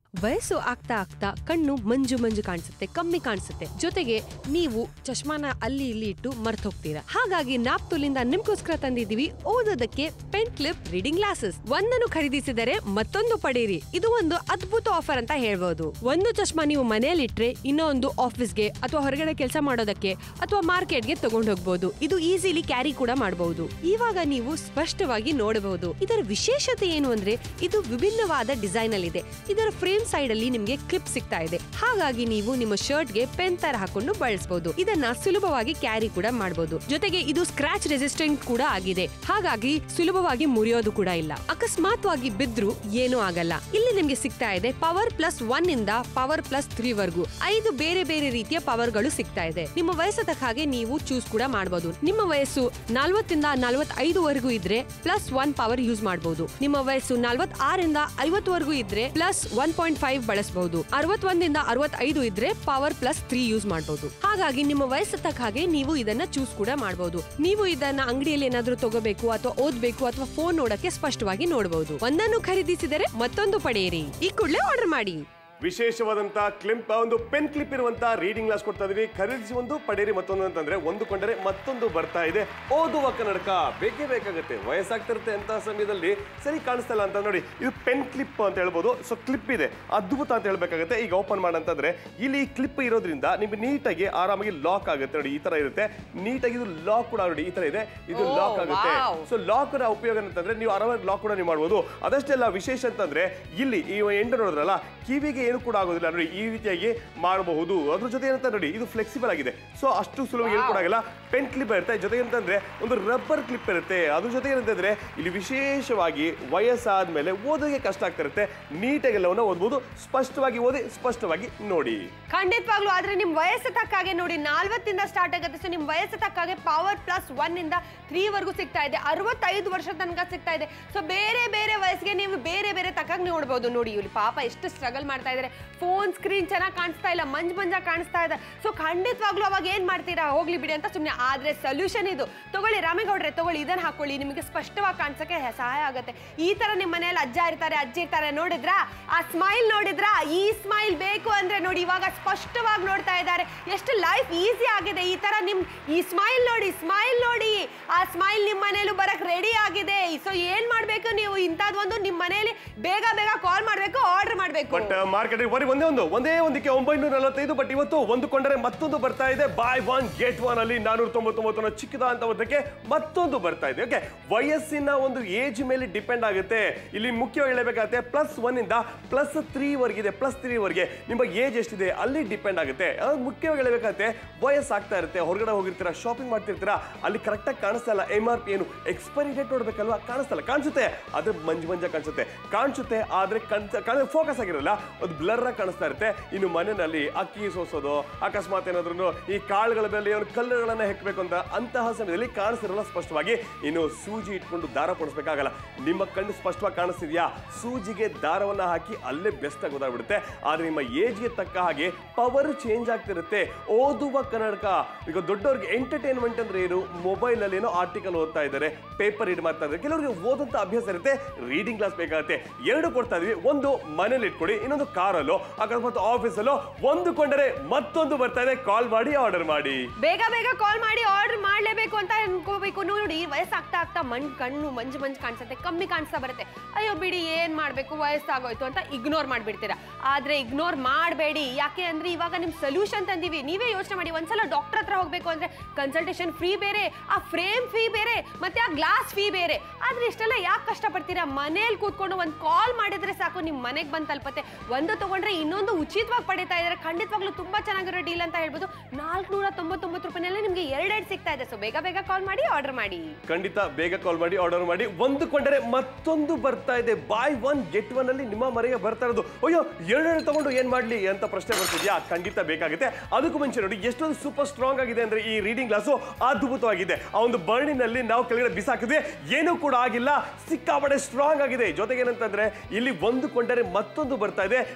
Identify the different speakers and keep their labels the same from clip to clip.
Speaker 1: ವಯಸ್ಸು ಆಗ್ತಾ ಆಗ್ತಾ ಕಣ್ಣು ಮಂಜು ಮಂಜು ಕಾಣಿಸುತ್ತೆ ಕಮ್ಮಿ ಕಾಣಿಸುತ್ತೆ ಜೊತೆಗೆ ನೀವು ಚಶ್ಮಾನ ಅಲ್ಲಿ ಇಲ್ಲಿ ಇಟ್ಟು ಮರ್ತ್ ಹೋಗ್ತೀರಾ ಹಾಗಾಗಿ ನಾಪ್ತುಲಿಂದ ನಿಮ್ಗೋಸ್ಕರ ತಂದಿದೀವಿ ಓದೋದಕ್ಕೆ ಪೆನ್ ಕ್ಲಿಪ್ ರೀಡಿಂಗ್ ಗ್ಲಾಸಸ್ ಒಂದನ್ನು ಖರೀದಿಸಿದರೆ ಮತ್ತೊಂದು ಪಡೀರಿ ಇದು ಒಂದು ಅದ್ಭುತ ಆಫರ್ ಅಂತ ಹೇಳ್ಬೋದು ಒಂದು ಚಶ್ಮಾ ನೀವು ಮನೆಯಲ್ಲಿಟ್ರೆ ಇನ್ನೊಂದು ಆಫೀಸ್ಗೆ ಅಥವಾ ಹೊರಗಡೆ ಕೆಲಸ ಮಾಡೋದಕ್ಕೆ ಅಥವಾ ಮಾರ್ಕೆಟ್ಗೆ ತಗೊಂಡು ಹೋಗ್ಬೋದು ಇದು ಈಸಿಲಿ ಕ್ಯಾರಿ ಕೂಡ ಮಾಡಬಹುದು ಇವಾಗ ನೀವು ಸ್ಪಷ್ಟವಾಗಿ ನೋಡಬಹುದು ಇದರ ವಿಶೇಷತೆ ಏನು ಅಂದ್ರೆ ಇದು ವಿಭಿನ್ನವಾದ ಡಿಸೈನ್ ಅಲ್ಲಿ ಇದೆ ಇದರ ಫ್ರೇಮ್ ಸೈಡ್ ಅಲ್ಲಿ ನಿಮ್ಗೆ ಕ್ಲಿಪ್ ಸಿಗ್ತಾ ಇದೆ ಹಾಗಾಗಿ ನೀವು ನಿಮ್ಮ ಶರ್ಟ್ ಗೆ ಪೆನ್ ತರ ಹಾಕೊಂಡು ಬಳಸಬಹುದು ಇದನ್ನ ಸುಲಭವಾಗಿ ಕ್ಯಾರಿ ಕೂಡ ಮಾಡಬಹುದು ಜೊತೆಗೆ ಇದು ಸ್ಕ್ರಾಚ್ ರೆಸಿಸ್ಟೆಂಟ್ ಕೂಡ ಆಗಿದೆ ಹಾಗಾಗಿ ಸುಲಭವಾಗಿ ಮುರಿಯೋದು ಕೂಡ ಇಲ್ಲ ಅಕಸ್ಮಾತ್ವಾಗಿ ಬಿದ್ರು ಏನೂ ಆಗಲ್ಲ ಇಲ್ಲಿ ನಿಮ್ಗೆ ಸಿಗ್ತಾ ಇದೆ ಪವರ್ ಪ್ಲಸ್ ಒನ್ ಇಂದ ಪವರ್ ಪ್ಲಸ್ ತ್ರೀ ವರ್ಗು ಐದು ಬೇರೆ ಬೇರೆ ರೀತಿಯ ಪವರ್ ಗಳು ಸಿಗ್ತಾ ಇದೆ ನಿಮ್ಮ ವಯಸ್ಸು ತಕ್ಕ ಹಾಗೆ ನೀವು ಚೂಸ್ ಕೂಡ ಮಾಡಬಹುದು ನಿಮ್ಮ ವಯಸ್ಸು ನಲ್ವತ್ತಿಂದ ನಲ್ವತ್ತೈದು ವರೆಗೂ ಇದ್ರೆ ಪ್ಲಸ್ ಒನ್ ಪವರ್ ಯೂಸ್ ಮಾಡಬಹುದು ನಿಮ್ಮ ವಯಸ್ಸು ನಲ್ವತ್ ಆರಿಂದ ಐವತ್ತವರೆಗೂ ಇದ್ರೆ ಪ್ಲಸ್ ಒನ್ ಪಾಯಿಂಟ್ ಫೈವ್ ಬಳಸಬಹುದು ಅರವತ್ತೊಂದಿಂದ ಅರವತ್ತೈದು ಇದ್ರೆ ಪವರ್ ಪ್ಲಸ್ ತ್ರೀ ಯೂಸ್ ಮಾಡಬಹುದು ಹಾಗಾಗಿ ನಿಮ್ಮ ವಯಸ್ಸು ತಕ್ಕ ಹಾಗೆ ನೀವು ಇದನ್ನ ಚೂಸ್ ಕೂಡ ಮಾಡಬಹುದು ನೀವು ಇದನ್ನ ಅಂಗಡಿಯಲ್ಲಿ ಏನಾದ್ರೂ ತಗೋಬೇಕು ಅಥವಾ ಓದ್ಬೇಕು ಅಥವಾ ಫೋನ್ ನೋಡಕ್ಕೆ ಸ್ಪಷ್ಟವಾಗಿ ನೋಡಬಹುದು ಒಂದನ್ನು ಖರೀದಿಸಿದರೆ ಮತ್ತೊಂದು ಪಡೆಯಿರಿ ಈ ಕೂಡಲೇ ಆರ್ಡರ್ ಮಾಡಿ
Speaker 2: ವಿಶೇಷವಾದಂತ ಕ್ಲಿಂಪ್ ಒಂದು ಪೆನ್ ಕ್ಲಿಪ್ ಇರುವಂತ ರೀಡಿಂಗ್ ಗ್ಲಾಸ್ ಕೊಡ್ತಾ ಇದೀವಿ ಖರೀದಿಸಿ ಒಂದು ಪಡೀರಿ ಮತ್ತೊಂದು ಅಂತಂದ್ರೆ ಒಂದು ಕೊಂಡರೆ ಮತ್ತೊಂದು ಬರ್ತಾ ಇದೆ ಓದುವ ಕನ್ನಡಕ ಬೇಕೇ ಬೇಕಾಗುತ್ತೆ ವಯಸ್ಸಾಗ್ತಿರುತ್ತೆ ಅಂತ ಸಮಯದಲ್ಲಿ ಸರಿ ಕಾಣಿಸ್ತಲ್ಲ ಅಂತ ನೋಡಿ ಇದು ಪೆನ್ ಕ್ಲಿಪ್ ಅಂತ ಹೇಳ್ಬೋದು ಸೊ ಕ್ಲಿಪ್ ಇದೆ ಅದ್ಭುತ ಅಂತ ಹೇಳ್ಬೇಕಾಗುತ್ತೆ ಈಗ ಓಪನ್ ಮಾಡಂತಂದ್ರೆ ಇಲ್ಲಿ ಕ್ಲಿಪ್ ಇರೋದ್ರಿಂದ ನಿಮ್ಗೆ ನೀಟಾಗಿ ಆರಾಮಾಗಿ ಲಾಕ್ ಆಗುತ್ತೆ ನೋಡಿ ಈ ತರ ಇರುತ್ತೆ ನೀಟಾಗಿ ಇದು ಲಾಕ್ ಕೂಡ ನೋಡಿ ಈ ತರ ಇದೆ ಇದು
Speaker 1: ಓ,
Speaker 2: ಲಾಕ್ ಆಗುತ್ತೆ
Speaker 1: ವಾವ್.
Speaker 2: ಸೊ ಲಾಕ್ ನ ಉಪಯೋಗ ಅಂತಂದ್ರೆ ನೀವು ಆರಾಮಾಗಿ ಲಾಕ್ ಕೂಡ ನೀವು ಮಾಡ್ಬೋದು ಅದಷ್ಟೇ ಅಲ್ಲ ವಿಶೇಷ ಅಂತಂದ್ರೆ ಇಲ್ಲಿ ಈ ಎಂಡ್ ನೋಡಿದ್ರಲ್ಲ ಕಿವಿಗೆ ಏನು ಕೂಡ ಆಗೋದಿಲ್ಲ ನೋಡಿ ಈ ರೀತಿಯಾಗಿ ಮಾಡಬಹುದು ಅದ್ರ ಜೊತೆ ಏನಂತ ನೋಡಿ ಇದು ಫ್ಲೆಕ್ಸಿಬಲ್ ಆಗಿದೆ ಸೊ ಅಷ್ಟು ಸುಲಭ ಏನು ಕೂಡ ಆಗಲ್ಲ ಪೆನ್ ಕ್ಲಿಪ್ ಇರುತ್ತೆ ಜೊತೆಗೆ ಅಂತಂದ್ರೆ ಒಂದು ರಬ್ಬರ್ ಕ್ಲಿಪ್ ಇರುತ್ತೆ ಅದ್ರ ಜೊತೆಗೆ ಏನಂತಂದ್ರೆ ಇಲ್ಲಿ ವಿಶೇಷವಾಗಿ ವಯಸ್ಸಾದ್ಮೇಲೆ ಓದೋಕೆ ಕಷ್ಟ ಆಗ್ತಾ ಇರುತ್ತೆ ನೀಟಾಗಿ ಎಲ್ಲವನ್ನ ಓದ್ಬೋದು ಸ್ಪಷ್ಟವಾಗಿ ಓದಿ ಸ್ಪಷ್ಟವಾಗಿ ನೋಡಿ
Speaker 3: ಖಂಡಿತವಾಗ್ಲೂ ಆದ್ರೆ ನಿಮ್ ವಯಸ್ಸು ತಕ್ಕ ಹಾಗೆ ನೋಡಿ ನಾಲ್ವತ್ತಿಂದ ಸ್ಟಾರ್ಟ್ ಆಗುತ್ತೆ ಸೊ ನಿಮ್ ವಯಸ್ಸು ತಕ್ಕ ಹಾಗೆ ಪವರ್ ಪ್ಲಸ್ ಒನ್ ಇಂದ ತ್ರೀ ವರ್ಗೂ ಸಿಗ್ತಾ ಇದೆ ಅರವತ್ತೈದು ವರ್ಷ ತನಕ ಸಿಗ್ತಾ ಇದೆ ಸೊ ಬೇರೆ ಬೇರೆ ವಯಸ್ಸಿಗೆ ನೀವು ಬೇರೆ ಬೇರೆ ತಕ್ಕಾಗ ನೋಡ್ಬೋದು ನೋಡಿ ಇಲ್ಲಿ ಪಾಪ ಎಷ್ಟು ಸ್ಟ್ರಗಲ್ ಮಾಡ್ತಾ ಇದ್ದಾರೆ ಫೋನ್ ಸ್ಕ್ರೀನ್ ಚೆನ್ನಾಗಿ ಕಾಣಿಸ್ತಾ ಇಲ್ಲ ಮಂಜ್ ಮಂಜ ಕಾಣಿಸ್ತಾ ಇದೆ ಸೊ ಖಂಡಿತವಾಗ್ಲೂ ಅವಾಗ ಏನ್ ಮಾಡ್ತೀರಾ ಹೋಗ್ಲಿ ಬಿಡಿ ಅಂತ ಸುಮ್ಮನೆ ಆದ್ರೆ ಸೊಲ್ಯೂಷನ್ ಇದು ತಗೊಳ್ಳಿ ರಾಮೇಗೌಡ್ರೆ ತಗೊಳ್ಳಿ ಇದನ್ನ ಹಾಕೊಳ್ಳಿ ನಿಮಗೆ ಸ್ಪಷ್ಟವಾಗಿ ಕಾಣಿಸಕ್ಕೆ ಸಹಾಯ ಆಗುತ್ತೆ ಈ ತರ ನಿಮ್ಮ ಮನೆಯಲ್ಲಿ ಅಜ್ಜ ಇರ್ತಾರೆ ಅಜ್ಜಿ ಇರ್ತಾರೆ ನೋಡಿದ್ರಾ ಆ ಸ್ಮೈಲ್ ನೋಡಿದ್ರಾ ಈ ಸ್ಮೈಲ್ ಬೇಕು ಅಂದ್ರೆ ನೋಡಿ ಇವಾಗ ಸ್ಪಷ್ಟವಾಗಿ ನೋಡ್ತಾ ಇದ್ದಾರೆ ಎಷ್ಟು ಲೈಫ್ ಈಸಿ ಆಗಿದೆ ಈ ತರ ನಿಮ್ ಈ ಸ್ಮೈಲ್ ನೋಡಿ ಸ್ಮೈಲ್ ನೋಡಿ ಆ ಸ್ಮೈಲ್ ನಿಮ್ಮ ಮನೇಲೂ ಬರಕ್ ರೆಡಿ ಆಗಿದೆ ಸೊ ಏನ್ ಮಾಡ್ಬೇಕು ನೀವು ಇಂಥದ್ದೊಂದು ನಿಮ್ಮ ಮನೆಯಲ್ಲಿ ಬೇಗ ಬೇಗ ಕಾಲ್ ಮಾಡ್ಬೇಕು ಆರ್ಡರ್ ಮಾಡ್ಬೇಕು
Speaker 2: ಬಟ್ ಮಾರ್ಕೆಟ್ ಬರೀ ಒಂದೇ ಒಂದು ಒಂದೇ ಒಂದಕ್ಕೆ ಒಂಬೈನೂರ ನಲವತ್ತೈದು ಬಟ್ ಇವತ್ತು ಒಂದು ಕೊಂಡರೆ ಮತ್ತೊಂದು ಬರ್ತಾ ಇದೆ ಬಾಯ್ ಒನ್ ಗೆಟ್ ಒನ್ ಅಲ್ಲಿ ನಾನೂರ ತೊಂಬತ್ತೊಂಬತ್ತು ಚಿಕ್ಕದ ಅಂತ ಒಂದಕ್ಕೆ ಮತ್ತೊಂದು ಬರ್ತಾ ಇದೆ ಓಕೆ ವಯಸ್ಸಿನ ಒಂದು ಏಜ್ ಮೇಲೆ ಡಿಪೆಂಡ್ ಆಗುತ್ತೆ ಇಲ್ಲಿ ಮುಖ್ಯವಾಗಿ ಹೇಳಬೇಕಾಗುತ್ತೆ ಪ್ಲಸ್ ಒನ್ ಇಂದ ಪ್ಲಸ್ ತ್ರೀ ವರ್ಗಿದೆ ಪ್ಲಸ್ ತ್ರೀ ವರ್ಗೆ ನಿಮ್ಮ ಏಜ್ ಎಷ್ಟಿದೆ ಅಲ್ಲಿ ಡಿಪೆಂಡ್ ಆಗುತ್ತೆ ಅದು ಮುಖ್ಯವಾಗಿ ಹೇಳಬೇಕಾಗುತ್ತೆ ವಯಸ್ಸಾಗ್ತಾ ಇರುತ್ತೆ ಹೊರಗಡೆ ಹೋಗಿರ್ತೀರಾ ಶಾಪಿಂಗ್ ಮಾಡ್ತಿರ್ತೀರಾ ಅಲ್ಲಿ ಕರೆಕ್ಟಾಗಿ ಕಾಣಿಸ್ತಾ ಇಲ್ಲ ಎಮ್ ಆರ್ ಪಿ ಏನು ಎಕ್ಸ್ಪೈರಿ ಡೇಟ್ ನೋಡ್ಬೇಕಲ್ವಾ ಕಾಣಿಸ್ತಲ್ಲ ಕಾಣಿಸುತ್ತೆ ಆದ್ರೆ ಮಂಜು ಮಂಜ ಕಾಣಿಸುತ್ತೆ ಕಾಣಿಸುತ್ತೆ ಆದ್ರೆ ಫೋಕಸ್ ಆಗಿರಲ್ಲ ಅದು ಬ್ಲರ್ ಆಗಿ ಕಾಣಿಸ್ತಾ ಇರುತ್ತೆ ಇನ್ನು ಮನೆಯಲ್ಲಿ ಅಕ್ಕಿ ಸೋಸೋದು ಅಕಸ್ಮಾತ್ ಏನಾದ್ರೂ ಈ ಕಾಳುಗಳ ಮೇಲೆ ಏನು ಕಲ್ಲುಗಳನ್ನ ಹೆಕ್ಬೇಕು ಅಂತ ಅಂತಹ ಸಮಯದಲ್ಲಿ ಕಾಣಿಸ್ತಿರಲ್ಲ ಸ್ಪಷ್ಟವಾಗಿ ಇನ್ನು ಸೂಜಿ ಇಟ್ಕೊಂಡು ದಾರ ಪಡಿಸ್ಬೇಕಾಗಲ್ಲ ನಿಮ್ಮ ಕಣ್ಣು ಸ್ಪಷ್ಟವಾಗಿ ಕಾಣಿಸ್ತಿದ್ಯಾ ಸೂಜಿಗೆ ದಾರವನ್ನ ಹಾಕಿ ಅಲ್ಲೇ ಬೆಸ್ಟ್ ಆಗಿ ಗೊತ್ತಾಗ್ಬಿಡುತ್ತೆ ಆದ್ರೆ ನಿಮ್ಮ ಏಜ್ಗೆ ತಕ್ಕ ಹಾಗೆ ಪವರ್ ಚೇಂಜ್ ಆಗ್ತಿರುತ್ತೆ ಓದುವ ಕನ್ನಡಕ ಈಗ ದೊಡ್ಡವ್ರಿಗೆ ಎಂಟರ್ಟೈನ್ಮೆಂಟ್ ಅಂದ್ರೆ ಏನು ಮೊಬೈಲ್ ಅಲ್ಲಿ ಏನೋ ಆರ್ಟಿಕಲ್ ಓದ್ತಾ ಇದ್ದಾರೆ ಪೇಪರ್ ರೀಡ್ ಮಾಡ್ತಾ ಇದ್ದಾರೆ ಕೆಲವರಿಗೆ ಓದಂತ ಅಭ್ಯಾಸ ಇರುತ್ತೆ ರೀಡಿಂಗ್ ಕ್ಲಾಸ್ ಬೇಕಾಗುತ್ತೆ ಎರಡು ಕೊಡ್ತಾ ಇದೀವಿ ಒಂದು ಮನೇಲಿ ಇಟ್ಕೊಡಿ ಇನ್ನೊಂದು ಕಾರಲ್ಲೋ ಅಕಸ್ಮಾತ್ ಆಫೀಸಲ್ಲೋ ಒಂದು ಕೊಂಡರೆ ಮತ್ತೊಂದು ಬರ್ತಾ ಇದೆ ಕಾಲ್ ಮಾಡಿ ಆರ್ಡರ್ ಮಾಡಿ
Speaker 3: ಬೇಗ ಬೇಗ ಕಾಲ್ ಮಾಡಿ ಆರ್ಡರ್ ಮಾಡ್ಲೇಬೇಕು ಅಂತ ಅನ್ಕೋಬೇಕು ನೋಡಿ ವಯಸ್ಸಾಗ್ತಾ ಆಗ್ತಾ ಮಣ್ ಕಣ್ಣು ಮಂಜು ಮಂಜು ಕಾಣಿಸುತ್ತೆ ಕಮ್ಮಿ ಕಾಣಿಸ್ತಾ ಬರುತ್ತೆ ಅಯ್ಯೋ ಬಿಡಿ ಏನ್ ಮಾಡ್ಬೇಕು ವಯಸ್ಸಾಗೋಯ್ತು ಅಂತ ಇಗ್ನೋರ್ ಮಾಡ್ಬಿಡ್ತೀರಾ ಆದ್ರೆ ಇಗ್ನೋರ್ ಮಾಡಬೇಡಿ ಯಾಕೆ ಅಂದ್ರೆ ಇವಾಗ ನಿಮ್ ಸೊಲ್ಯೂಷನ್ ತಂದೀವಿ ನೀವೇ ಯೋಚನೆ ಮಾಡಿ ಒಂದ್ಸಲ ಡಾಕ್ಟರ್ ಹತ್ರ ಹೋಗ್ಬೇಕು ಅಂದ್ರೆ ಕನ್ಸಲ್ಟೇಷನ್ ಫ್ರೀ ಬೇರೆ ಆ ಫ್ರೇಮ್ ಫೀ ಬೇರೆ ಮತ್ತೆ ಆ ಗ್ಲಾಸ್ ಫೀ ಬೇರೆ ಆದ್ರೆ ಇಷ್ಟೆಲ್ಲ ಯಾಕೆ ಕಷ್ಟಪಡ್ತೀರಾ ಮನೇಲಿ ಕೂತ್ಕೊಂಡು ಒಂದು ಕಾಲ್ ಮಾಡಿದ್ರೆ ಸಾಕು ನಿಮ್ ಮನೆಗೆ ಬಂದು ತಲುಪತ್ತೆ ಒಂದು ತಗೊಂಡ್ರೆ ಇನ್ನೊಂದು ಉಚಿತವಾಗಿ ಪಡಿತಾ ಇದ್ದಾರೆ ಖಂಡಿತವಾಗ್ಲೂ ತುಂಬಾ ಚೆನ್ನಾಗಿರೋ ಡೀಲ್ ಅಂತ ಹೇಳ್ಬೋದು ನಾಲ್ಕುನೂರ ತೊಂಬತ್ತೊಂಬತ್ತು ರೂಪಾಯಿನಲ್ಲಿ ನಿಮ್ಗೆ ಎರಡೆರಡು ಸಿಗ್ತಾ ಇದೆ ಸೊ ಬೇಗ ಬೇಗ ಕಾಲ್ ಮಾಡಿ ಆರ್ಡರ್ ಮಾಡಿ
Speaker 2: ಖಂಡಿತ ಬೇಗ ಕಾಲ್ ಮಾಡಿ ಆರ್ಡರ್ ಮಾಡಿ ಒಂದು ಕೊಂಡರೆ ಮತ್ತೊಂದು ಬರ್ತಾ ಇದೆ ಬಾಯ್ ಒನ್ ಗೆಟ್ ಒನ್ ಅಲ್ಲಿ ನಿಮ್ಮ ಮನೆಗೆ ಬರ್ತಾ ಇರೋದು ಅಯ್ಯೋ ಎರಡೆರಡು ತಗೊಂಡು ಏನ್ ಮಾಡ್ಲಿ ಅಂತ ಪ್ರಶ್ನೆ ಬರ್ತಿದ್ಯಾ ಖಂಡಿತ ಬೇಕಾಗುತ್ತೆ ಅದಕ್ಕೂ ಮುಂಚೆ ನೋಡಿ ಎಷ್ಟೊಂದು ಸೂಪರ್ ಸ್ಟ್ರಾಂಗ್ ಆಗಿದೆ ಅಂದ್ರೆ ಈ ರೀಡಿಂಗ್ ಗ್ಲಾಸು ಅದ್ಭುತವಾಗಿದೆ ಆ ಒಂದು ಬರ್ಣಿನಲ್ಲಿ ನಾವು ಕೆಳಗಡೆ ಬಿಸಾಕಿದ್ವಿ ಏನೂ ಕೂಡ ಆಗಿಲ್ಲ ಸಿಕ್ಕಾಪಟ್ಟೆ ಸ್ಟ್ರಾಂಗ್ ಆಗಿದೆ ಜೊತೆಗೆ ಏನಂತಂದ್ರೆ ಇಲ್ಲಿ ಒಂದು ಕೊಂಡರೆ ಮತ್ತೊಂದು ಬರ್ತಾ ಇದೆ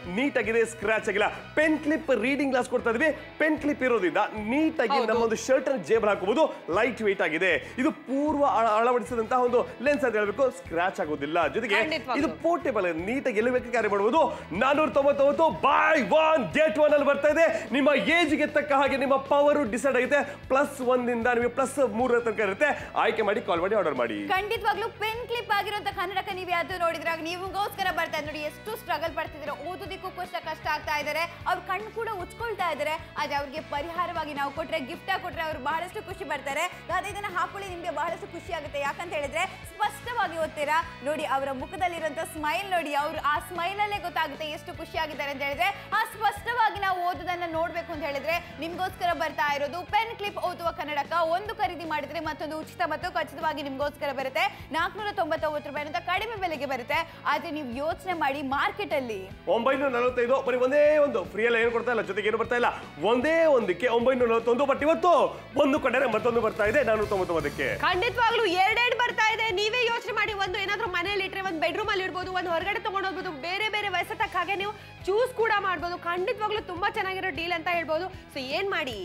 Speaker 2: ನೀಟಾಗಿದೆ ಸ್ಕ್ರಾಚ್ ಆಗಿಲ್ಲ ಪೆನ್ ಕ್ಲಿಪ್ ರೀಡಿಂಗ್ ಗ್ಲಾಸ್ ಕೊಡ್ತಾ ಇದೀವಿ ಪೆನ್ ಕ್ಲಿಪ್ ಇರೋದ್ರಿಂದ ನೀಟಾಗಿ ನಮ್ಮ ಒಂದು ಶರ್ಟ್ ಅನ್ನು ಜೇಬಲ್ ಹಾಕಬಹುದು ಲೈಟ್ ವೇಟ್ ಆಗಿದೆ ಇದು ಪೂರ್ವ ಅಳ- ಅಳವಡಿಸಿದಂತಹ ಒಂದು ಲೆನ್ಸ್ ಅಂತ ಹೇಳ್ಬೇಕು ಸ್ಕ್ರಾಚ್ ಆಗೋದಿಲ್ಲ ಜೊತೆಗೆ
Speaker 3: ಖಂಡಿತವಾಗ್ಲೂ.
Speaker 2: ಇದು ಪೋರ್ಟೇಬಲ್ ನೀಟಾಗಿ ಎಲ್ಲಿ ಬೇಕು ಕ್ಯಾರಿ ಮಾಡಬಹುದು ನಾನೂರ ತೊಂಬತ್ತೊಂಬತ್ತು ಬೈ ಒನ್ ಗೆಟ್ ಒನ್ ಅಲ್ಲಿ ಬರ್ತಾ ಇದೆ ನಿಮ್ಮ ಏಜ್ಗೆ ತಕ್ಕ ಹಾಗೆ ನಿಮ್ಮ ಪವರ್ ಡಿಸೈಡ್ ಆಗುತ್ತೆ ಪ್ಲಸ್ ಒಂದಿಂದ ನಿಮಗೆ ಪ್ಲಸ್ ಮೂರರ ತನಕ ಇರುತ್ತೆ ಆಯ್ಕೆ ಮಾಡಿ ಕಾಲ್ ಮಾಡಿ ಆರ್ಡರ್ ಮಾಡಿ
Speaker 4: ಖಂಡಿತವಾಗ್ಲೂ ಪೆನ್ ಕ್ಲಿಪ್ ಆಗಿರುವಂತ ಕನ್ನಡಕ ನೀವು ಯಾವ್ದು ನೋಡಿದ್ರಾಗ ನೀವುಗೋಸ್ಕರ ಬರ್ತಾ ಇದ್ದಾರೆ ನೋಡಿ ಎಷ್ಟು ಸ್ಟ್ರಗಲ್ ಪಡ್ತಿದ್ದೀರಾ ಓದೋದಕ್ಕೂ ಕಷ್ಟ ಕಷ್ಟ ಆಗ್ತಾ ಇದ್ದಾರೆ ಅವ್ರ ಕಣ್ಣು ಕೂಡ ಉಚ್ಕೊಳ್ತಾ ಇದ್ದಾರೆ ಆದ್ರೆ ಅವ್ರಿಗೆ ಪರಿಹಾರವಾಗಿ ನಾವು ಕೊಟ್ರೆ ಗಿಫ್ಟ್ ಕೊಟ್ರೆ ಅವ್ರು ಬಹಳಷ್ಟು ಖುಷಿ ಪಡ್ತಾರೆ ಅದೇ ಇದನ್ನ ಹಾಕೊಳ್ಳಿ ನಿಮ್ಗೆ ಬಹಳಷ್ಟು ಖುಷಿ ಆಗುತ್ತೆ ಯಾಕಂತ ಹೇಳಿದ್ರೆ ಸ್ಪಷ್ಟವಾಗಿ ಓದ್ತೀರಾ ನೋಡಿ ಅವರ ಮುಖದಲ್ಲಿರುವಂತ ಸ್ಮೈಲ್ ನೋಡಿ ಅವರು ಆ ಸ್ಮೈಲ್ ಅಲ್ಲೇ ಗೊತ್ತಾಗುತ್ತೆ ಎಷ್ಟು ಖುಷಿ ಆಗಿದ್ದಾರೆ ಅಂತ ಹೇಳಿದ್ರೆ ಆ ಸ್ಪಷ್ಟವಾಗಿ ನಾವು ಓದೋದನ್ನ ನೋಡ್ಬೇಕು ಅಂತ ಹೇಳಿದ್ರೆ ನಿಮ್ಗೋಸ್ಕರ ಬರ್ತಾ ಇರೋದು ಪೆನ್ ಕ್ಲಿಪ್ ಓದುವ ಕನ್ನಡಕ ಒಂದು ಖರೀದಿ ಮಾಡಿದ್ರೆ ಮತ್ತೊಂದು ಉಚಿತ ಮತ್ತು ಖಚಿತವಾಗಿ ನಿಮ್ಗೋಸ್ಕರ ಬರುತ್ತೆ ನಾಲ್ಕುನೂರ ತೊಂಬತ್ತೊಂಬತ್ತು ರೂಪಾಯಿ ಅಂತ ಕಡಿಮೆ ಬೆಲೆಗೆ ಬರುತ್ತೆ ಆದ್ರೆ ನೀವು ಯೋಚನೆ ಮಾಡಿ ಮಾರ್ಕೆಟ್ ಅಲ್ಲಿ
Speaker 2: ಒಂಬೈನೂರ ನಲವತ್ತೈದು ಬರೀ ಒಂದೇ ಒಂದು ಫ್ರೀ ಎಲ್ಲ ಏನು ಕೊಡ್ತಾ ಇಲ್ಲ ಜೊತೆಗೆ ಏನು ಬರ್ತಾ ಇಲ್ಲ ಒಂದೇ ಒಂದಕ್ಕೆ ಒಂಬೈನೂರ ನಲವತ್ತೊಂದು ಬಟ್ ಇವತ್ತು ಒಂದು ಕಡೆ ಮತ್ತೊಂದು ಬರ್ತಾ ಇದೆ ನಾನೂರ ತೊಂಬತ್ತೊಂಬತ್ತಕ್ಕೆ
Speaker 3: ಖಂಡಿತವಾಗ್ಲೂ ಎರಡೆರಡು ಬರ್ತಾ ಇದೆ ನೀವೇ ಯೋಚನೆ ಮಾಡಿ ಒಂದು ಏನಾದ್ರೂ ಮನೇಲಿ ಇಟ್ರೆ ಒಂದು ಬೆಡ್ರೂಮ್ ಅಲ್ಲಿ ಇಡ್ಬೋದು ಒಂದು ಹೊರಗಡೆ ತಗೊಂಡು ಹೋಗ್ಬೋದು ಬೇರೆ ಬೇರೆ ವಯಸ್ಸು ತಕ್ಕ ಹಾಗೆ ನೀವು ಚೂಸ್ ಕೂಡ ಮಾಡ್ಬೋದು ಖಂಡಿತವಾಗ್ಲೂ ತುಂಬಾ ಚೆನ್ನಾಗಿರೋ ಡೀಲ್ ಅಂತ ಹೇಳ್ಬೋದು ಸೊ ಏನ್ ಮಾಡಿ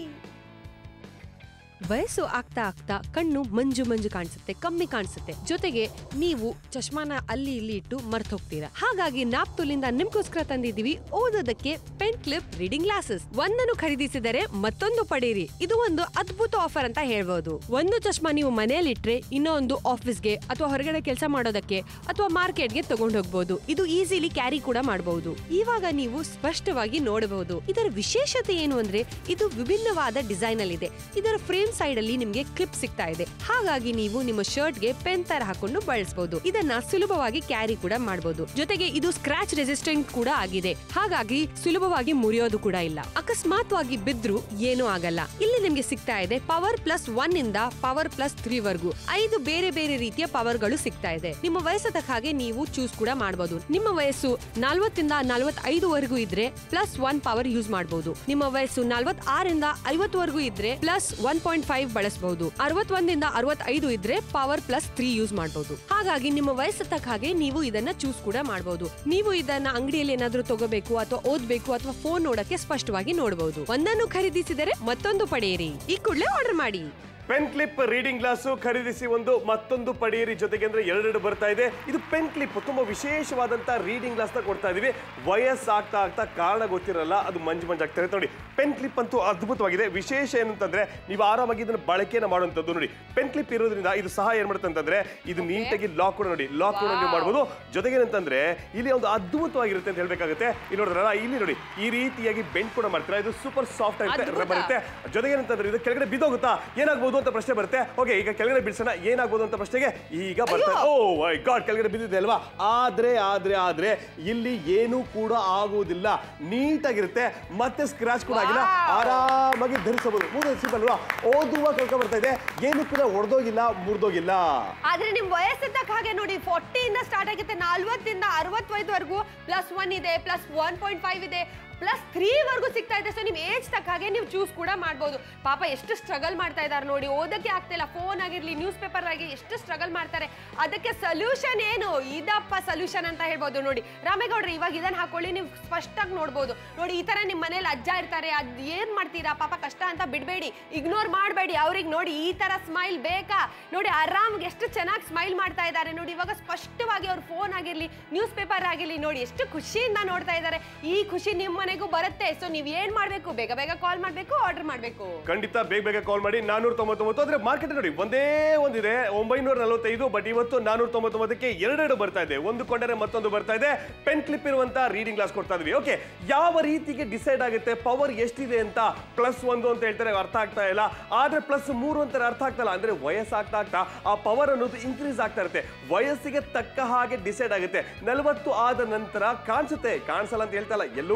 Speaker 1: ವಯಸ್ಸು ಆಗ್ತಾ ಆಗ್ತಾ ಕಣ್ಣು ಮಂಜು ಮಂಜು ಕಾಣಿಸುತ್ತೆ ಕಮ್ಮಿ ಕಾಣಿಸುತ್ತೆ ಜೊತೆಗೆ ನೀವು ಚಶ್ಮಾನ ಅಲ್ಲಿ ಇಲ್ಲಿ ಇಟ್ಟು ಮರ್ತ್ ಹೋಗ್ತೀರಾ ಹಾಗಾಗಿ ನಾಪ್ತುಲಿಂದ ನಿಮ್ಗೋಸ್ಕರ ತಂದಿದ್ದೀವಿ ಓದೋದಕ್ಕೆ ಪೆನ್ ಕ್ಲಿಪ್ ರೀಡಿಂಗ್ ಗ್ಲಾಸಸ್ ಒಂದನ್ನು ಖರೀದಿಸಿದರೆ ಮತ್ತೊಂದು ಪಡೀರಿ ಇದು ಒಂದು ಅದ್ಭುತ ಆಫರ್ ಅಂತ ಹೇಳ್ಬೋದು ಒಂದು ಚಶ್ಮಾ ನೀವು ಮನೆಯಲ್ಲಿ ಇಟ್ರೆ ಇನ್ನೊಂದು ಆಫೀಸ್ಗೆ ಅಥವಾ ಹೊರಗಡೆ ಕೆಲಸ ಮಾಡೋದಕ್ಕೆ ಅಥವಾ ಮಾರ್ಕೆಟ್ಗೆ ತಗೊಂಡು ಹೋಗ್ಬೋದು ಇದು ಈಸಿಲಿ ಕ್ಯಾರಿ ಕೂಡ ಮಾಡಬಹುದು ಇವಾಗ ನೀವು ಸ್ಪಷ್ಟವಾಗಿ ನೋಡಬಹುದು ಇದರ ವಿಶೇಷತೆ ಏನು ಅಂದ್ರೆ ಇದು ವಿಭಿನ್ನವಾದ ಡಿಸೈನ್ ಅಲ್ಲಿ ಇದೆ ಇದರ ಫ್ರೇಮ್ ಸೈಡ್ ಅಲ್ಲಿ ನಿಮ್ಗೆ ಕ್ಲಿಪ್ ಸಿಗ್ತಾ ಇದೆ ಹಾಗಾಗಿ ನೀವು ನಿಮ್ಮ ಶರ್ಟ್ ಗೆ ಪೆನ್ ತರ ಹಾಕೊಂಡು ಬಳಸಬಹುದು ಇದನ್ನ ಸುಲಭವಾಗಿ ಕ್ಯಾರಿ ಕೂಡ ಮಾಡಬಹುದು ಜೊತೆಗೆ ಇದು ಸ್ಕ್ರಾಚ್ ರೆಸಿಸ್ಟೆಂಟ್ ಕೂಡ ಆಗಿದೆ ಹಾಗಾಗಿ ಸುಲಭವಾಗಿ ಮುರಿಯೋದು ಕೂಡ ಇಲ್ಲ ಅಕಸ್ಮಾತ್ವಾಗಿ ಬಿದ್ರು ಏನೂ ಆಗಲ್ಲ ಇಲ್ಲಿ ನಿಮ್ಗೆ ಸಿಗ್ತಾ ಇದೆ ಪವರ್ ಪ್ಲಸ್ ಒನ್ ಇಂದ ಪವರ್ ಪ್ಲಸ್ ತ್ರೀ ವರ್ಗು ಐದು ಬೇರೆ ಬೇರೆ ರೀತಿಯ ಪವರ್ ಗಳು ಸಿಗ್ತಾ ಇದೆ ನಿಮ್ಮ ವಯಸ್ಸು ತಕ್ಕ ಹಾಗೆ ನೀವು ಚೂಸ್ ಕೂಡ ಮಾಡಬಹುದು ನಿಮ್ಮ ವಯಸ್ಸು ನಲ್ವತ್ತಿಂದ ನಲ್ವತ್ತೈದು ವರೆಗೂ ಇದ್ರೆ ಪ್ಲಸ್ ಒನ್ ಪವರ್ ಯೂಸ್ ಮಾಡಬಹುದು ನಿಮ್ಮ ವಯಸ್ಸು ನಲ್ವತ್ ಆರಿಂದ ಐವತ್ತವರೆಗೂ ಇದ್ರೆ ಪ್ಲಸ್ ಒನ್ ಪಾಯಿಂಟ್ ಫೈವ್ ಬಳಸಬಹುದು ಅರವತ್ತೊಂದಿಂದ ಅರವತ್ತೈದು ಇದ್ರೆ ಪವರ್ ಪ್ಲಸ್ ತ್ರೀ ಯೂಸ್ ಮಾಡಬಹುದು ಹಾಗಾಗಿ ನಿಮ್ಮ ವಯಸ್ಸು ತಕ್ಕ ಹಾಗೆ ನೀವು ಇದನ್ನ ಚೂಸ್ ಕೂಡ ಮಾಡಬಹುದು ನೀವು ಇದನ್ನ ಅಂಗಡಿಯಲ್ಲಿ ಏನಾದ್ರೂ ತಗೋಬೇಕು ಅಥವಾ ಓದ್ಬೇಕು ಅಥವಾ ಫೋನ್ ನೋಡಕ್ಕೆ ಸ್ಪಷ್ಟವಾಗಿ ನೋಡಬಹುದು ಒಂದನ್ನು ಖರೀದಿಸಿದರೆ ಮತ್ತೊಂದು ಪಡೆಯಿರಿ ಈ ಕೂಡಲೇ ಆರ್ಡರ್ ಮಾಡಿ
Speaker 2: ಪೆನ್ ಕ್ಲಿಪ್ ರೀಡಿಂಗ್ ಗ್ಲಾಸು ಖರೀದಿಸಿ ಒಂದು ಮತ್ತೊಂದು ಪಡೆಯಿರಿ ಜೊತೆಗೆ ಅಂದ್ರೆ ಎರಡೆರಡು ಬರ್ತಾ ಇದೆ ಇದು ಪೆನ್ ಕ್ಲಿಪ್ ತುಂಬಾ ವಿಶೇಷವಾದಂತ ರೀಡಿಂಗ್ ಗ್ಲಾಸ್ ನ ಕೊಡ್ತಾ ಇದೀವಿ ವಯಸ್ಸಾಗ್ತಾ ಆಗ್ತಾ ಕಾರಣ ಗೊತ್ತಿರಲ್ಲ ಅದು ಮಂಜು ಮಂಜು ಆಗ್ತಾ ಇರುತ್ತೆ ನೋಡಿ ಪೆನ್ ಕ್ಲಿಪ್ ಅಂತೂ ಅದ್ಭುತವಾಗಿದೆ ವಿಶೇಷ ಏನಂತಂದ್ರೆ ನೀವು ಆರಾಮಾಗಿ ಇದನ್ನ ಬಳಕೆನ ಮಾಡುವಂಥದ್ದು ನೋಡಿ ಪೆನ್ ಕ್ಲಿಪ್ ಇರೋದ್ರಿಂದ ಇದು ಸಹ ಏನ್ ಮಾಡುತ್ತೆ ಅಂತಂದ್ರೆ ಇದು ನೀಟಾಗಿ ಲಾಕ್ ಕೂಡ ನೋಡಿ ಲಾಕ್ ಕೂಡ ನೀವು ಮಾಡ್ಬೋದು ಜೊತೆಗೆ ಏನಂತಂದ್ರೆ ಇಲ್ಲಿ ಒಂದು ಅದ್ಭುತವಾಗಿರುತ್ತೆ ಅಂತ ಹೇಳ್ಬೇಕಾಗುತ್ತೆ ಇಲ್ಲಿ ನೋಡಿದ್ರಲ್ಲ ಇಲ್ಲಿ ನೋಡಿ ಈ ರೀತಿಯಾಗಿ ಬೆಂಡ್ ಕೂಡ ಮಾಡ್ತೀರಾ ಇದು ಸೂಪರ್ ಸಾಫ್ಟ್ ಆಗಿರುತ್ತೆ
Speaker 3: ಅದ್ಭುತ.
Speaker 2: ಬರುತ್ತೆ ಜೊತೆಗೆ ಏನಂತಂದ್ರೆ ಇದು ಕೆಳಗಡೆ ಬಿದ್ದೋಗುತ್ತಾ ಏನಾಗ್ಬೋದು ಅಂತ ಪ್ರಶ್ನೆ ಬರುತ್ತೆ ಓಕೆ ಈಗ ಕೆಳಗಡೆ ಬಿಡಿಸೋಣ ಏನಾಗ್ಬೋದು ಅಂತ ಪ್ರಶ್ನೆಗೆ ಈಗ ಬರ್ತಾ ಓ ಮೈ ಗಾಡ್ ಕೆಳಗಡೆ ಬಿದ್ದಿದೆ ಅಲ್ವಾ ಆದ್ರೆ ಆದ್ರೆ ಆದ್ರೆ ಇಲ್ಲಿ ಏನೂ ಕೂಡ ಆಗುವುದಿಲ್ಲ ನೀಟಾಗಿರುತ್ತೆ ಮತ್ತೆ ಸ್ಕ್ರಾಚ್ ಕೂಡ ಆಗಿಲ್ಲ ಆರಾಮಾಗಿ ಧರಿಸಬಹುದು ಮೂರು ಸಿಂಪಲ್ ಅಲ್ವಾ ಓದುವ ಕಳ್ಕೊ ಬರ್ತಾ ಇದೆ ಏನು ಕೂಡ ಒಡೆದೋಗಿಲ್ಲ ಮುರಿದೋಗಿಲ್ಲ
Speaker 3: ಆದ್ರೆ ನಿಮ್ ವಯಸ್ಸು ತಕ್ಕ ಹಾಗೆ ನೋಡಿ ಫೋರ್ಟಿಯಿಂದ ಸ್ಟಾರ್ಟ್ ಆಗುತ್ತೆ ನಲ್ವತ್ತಿಂದ ಅರವತ್ತೈದವರೆಗೂ ಪ್ಲಸ್ ಒನ್ ಇದೆ ಪ್ಲಸ್ ಒನ್ ಪಾಯಿಂಟ್ ಫೈವ್ ಇದೆ ಪ್ಲಸ್ ತ್ರೀ ವರ್ಗೂ ಸಿಗ್ತಾ ಇದೆ ಸೊ ನಿಮ್ ಏಜ್ ತಕ್ಕ ಹಾಗೆ ನೀವು ಚೂಸ್ ಕೂಡ ಮಾಡ್ಬೋದು ಪಾಪ ಎಷ್ಟು ಸ್ಟ್ರಗಲ್ ಮಾಡ್ತಾ ಇದ್ದಾರೆ ನೋಡಿ ಓದಕ್ಕೆ ಆಗ್ತಿಲ್ಲ ಫೋನ್ ಆಗಿರ್ಲಿ ನ್ಯೂಸ್ ಪೇಪರ್ ಆಗಿ ಎಷ್ಟು ಸ್ಟ್ರಗಲ್ ಮಾಡ್ತಾರೆ ಅದಕ್ಕೆ ಸೊಲ್ಯೂಷನ್ ಏನು ಇದಪ್ಪ ಸೊಲ್ಯೂಷನ್ ಅಂತ ಹೇಳ್ಬೋದು ನೋಡಿ ರಾಮೇಗೌಡ್ರಿ ಇವಾಗ ಇದನ್ನ ಹಾಕೊಳ್ಳಿ ನೀವು ಸ್ಪಷ್ಟವಾಗಿ ನೋಡ್ಬೋದು ನೋಡಿ ಈ ತರ ನಿಮ್ ಮನೇಲಿ ಅಜ್ಜ ಇರ್ತಾರೆ ಅದ್ ಏನ್ ಮಾಡ್ತೀರಾ ಪಾಪ ಕಷ್ಟ ಅಂತ ಬಿಡಬೇಡಿ ಇಗ್ನೋರ್ ಮಾಡಬೇಡಿ ಅವ್ರಿಗೆ ನೋಡಿ ಈ ತರ ಸ್ಮೈಲ್ ಬೇಕಾ ನೋಡಿ ಆರಾಮ್ಗೆ ಎಷ್ಟು ಚೆನ್ನಾಗಿ ಸ್ಮೈಲ್ ಮಾಡ್ತಾ ಇದ್ದಾರೆ ನೋಡಿ ಇವಾಗ ಸ್ಪಷ್ಟವಾಗಿ ಅವ್ರ ಫೋನ್ ಆಗಿರ್ಲಿ ನ್ಯೂಸ್ ಪೇಪರ್ ಆಗಿರ್ಲಿ ನೋಡಿ ಎಷ್ಟು ಖುಷಿಯಿಂದ ನೋಡ್ತಾ ಇದ್ದಾರೆ ಈ ಖುಷಿ ನಿಮ್ಮ ಮನೆಗೂ ಬರುತ್ತೆ ಸೊ ನೀವ್ ಏನ್ ಮಾಡ್ಬೇಕು ಬೇಗ ಬೇಗ ಕಾಲ್ ಮಾಡ್ಬೇಕು ಆರ್ಡರ್ ಮಾಡ್ಬೇಕು
Speaker 2: ಖಂಡಿತ ಬೇಗ ಬೇಗ ಕಾಲ್ ಮಾಡಿ ನಾನೂರ ತೊಂಬತ್ತೊಂಬತ್ತು ಅಂದ್ರೆ ಮಾರ್ಕೆಟ್ ನೋಡಿ ಒಂದೇ ಒಂದಿದೆ ಒಂಬೈನೂರ ನಲವತ್ತೈದು ಬಟ್ ಇವತ್ತು ನಾನೂರ ತೊಂಬತ್ತೊಂಬತ್ತಕ್ಕೆ ಎರಡೆರಡು ಬರ್ತಾ ಇದೆ ಒಂದು ಕೊಂಡರೆ ಮತ್ತೊಂದು ಬರ್ತಾ ಇದೆ ಪೆನ್ ಕ್ಲಿಪ್ ಇರುವಂತ ರೀಡಿಂಗ್ ಗ್ಲಾಸ್ ಕೊಡ್ತಾ ಇದೀವಿ ಓಕೆ ಯಾವ ರೀತಿಗೆ ಡಿಸೈಡ್ ಆಗುತ್ತೆ ಪವರ್ ಎಷ್ಟಿದೆ ಅಂತ ಪ್ಲಸ್ ಒಂದು ಅಂತ ಹೇಳ್ತಾರೆ ಅರ್ಥ ಆಗ್ತಾ ಇಲ್ಲ ಆದ್ರೆ ಪ್ಲಸ್ ಮೂರು ಅಂತಾರೆ ಅರ್ಥ ಆಗ್ತಾ ಇಲ್ಲ ಅಂದ್ರೆ ವಯಸ್ಸಾಗ್ತಾ ಆಗ್ತಾ ಆ ಪವರ್ ಅನ್ನೋದು ಇನ್ಕ್ರೀಸ್ ಆಗ್ತಾ ಇರುತ್ತೆ ವಯಸ್ಸಿಗೆ ತಕ್ಕ ಹಾಗೆ ಡಿಸೈಡ್ ಆಗುತ್ತೆ ನಲವತ್ತು ಆದ ನಂತರ ಕಾಣಿಸುತ್ತೆ ಕಾಣಿಸಲ್ಲ ಅಂತ ಹೇಳ್ತಾ ಇಲ್ಲ ಎಲ್ಲವೂ ಕೂಡ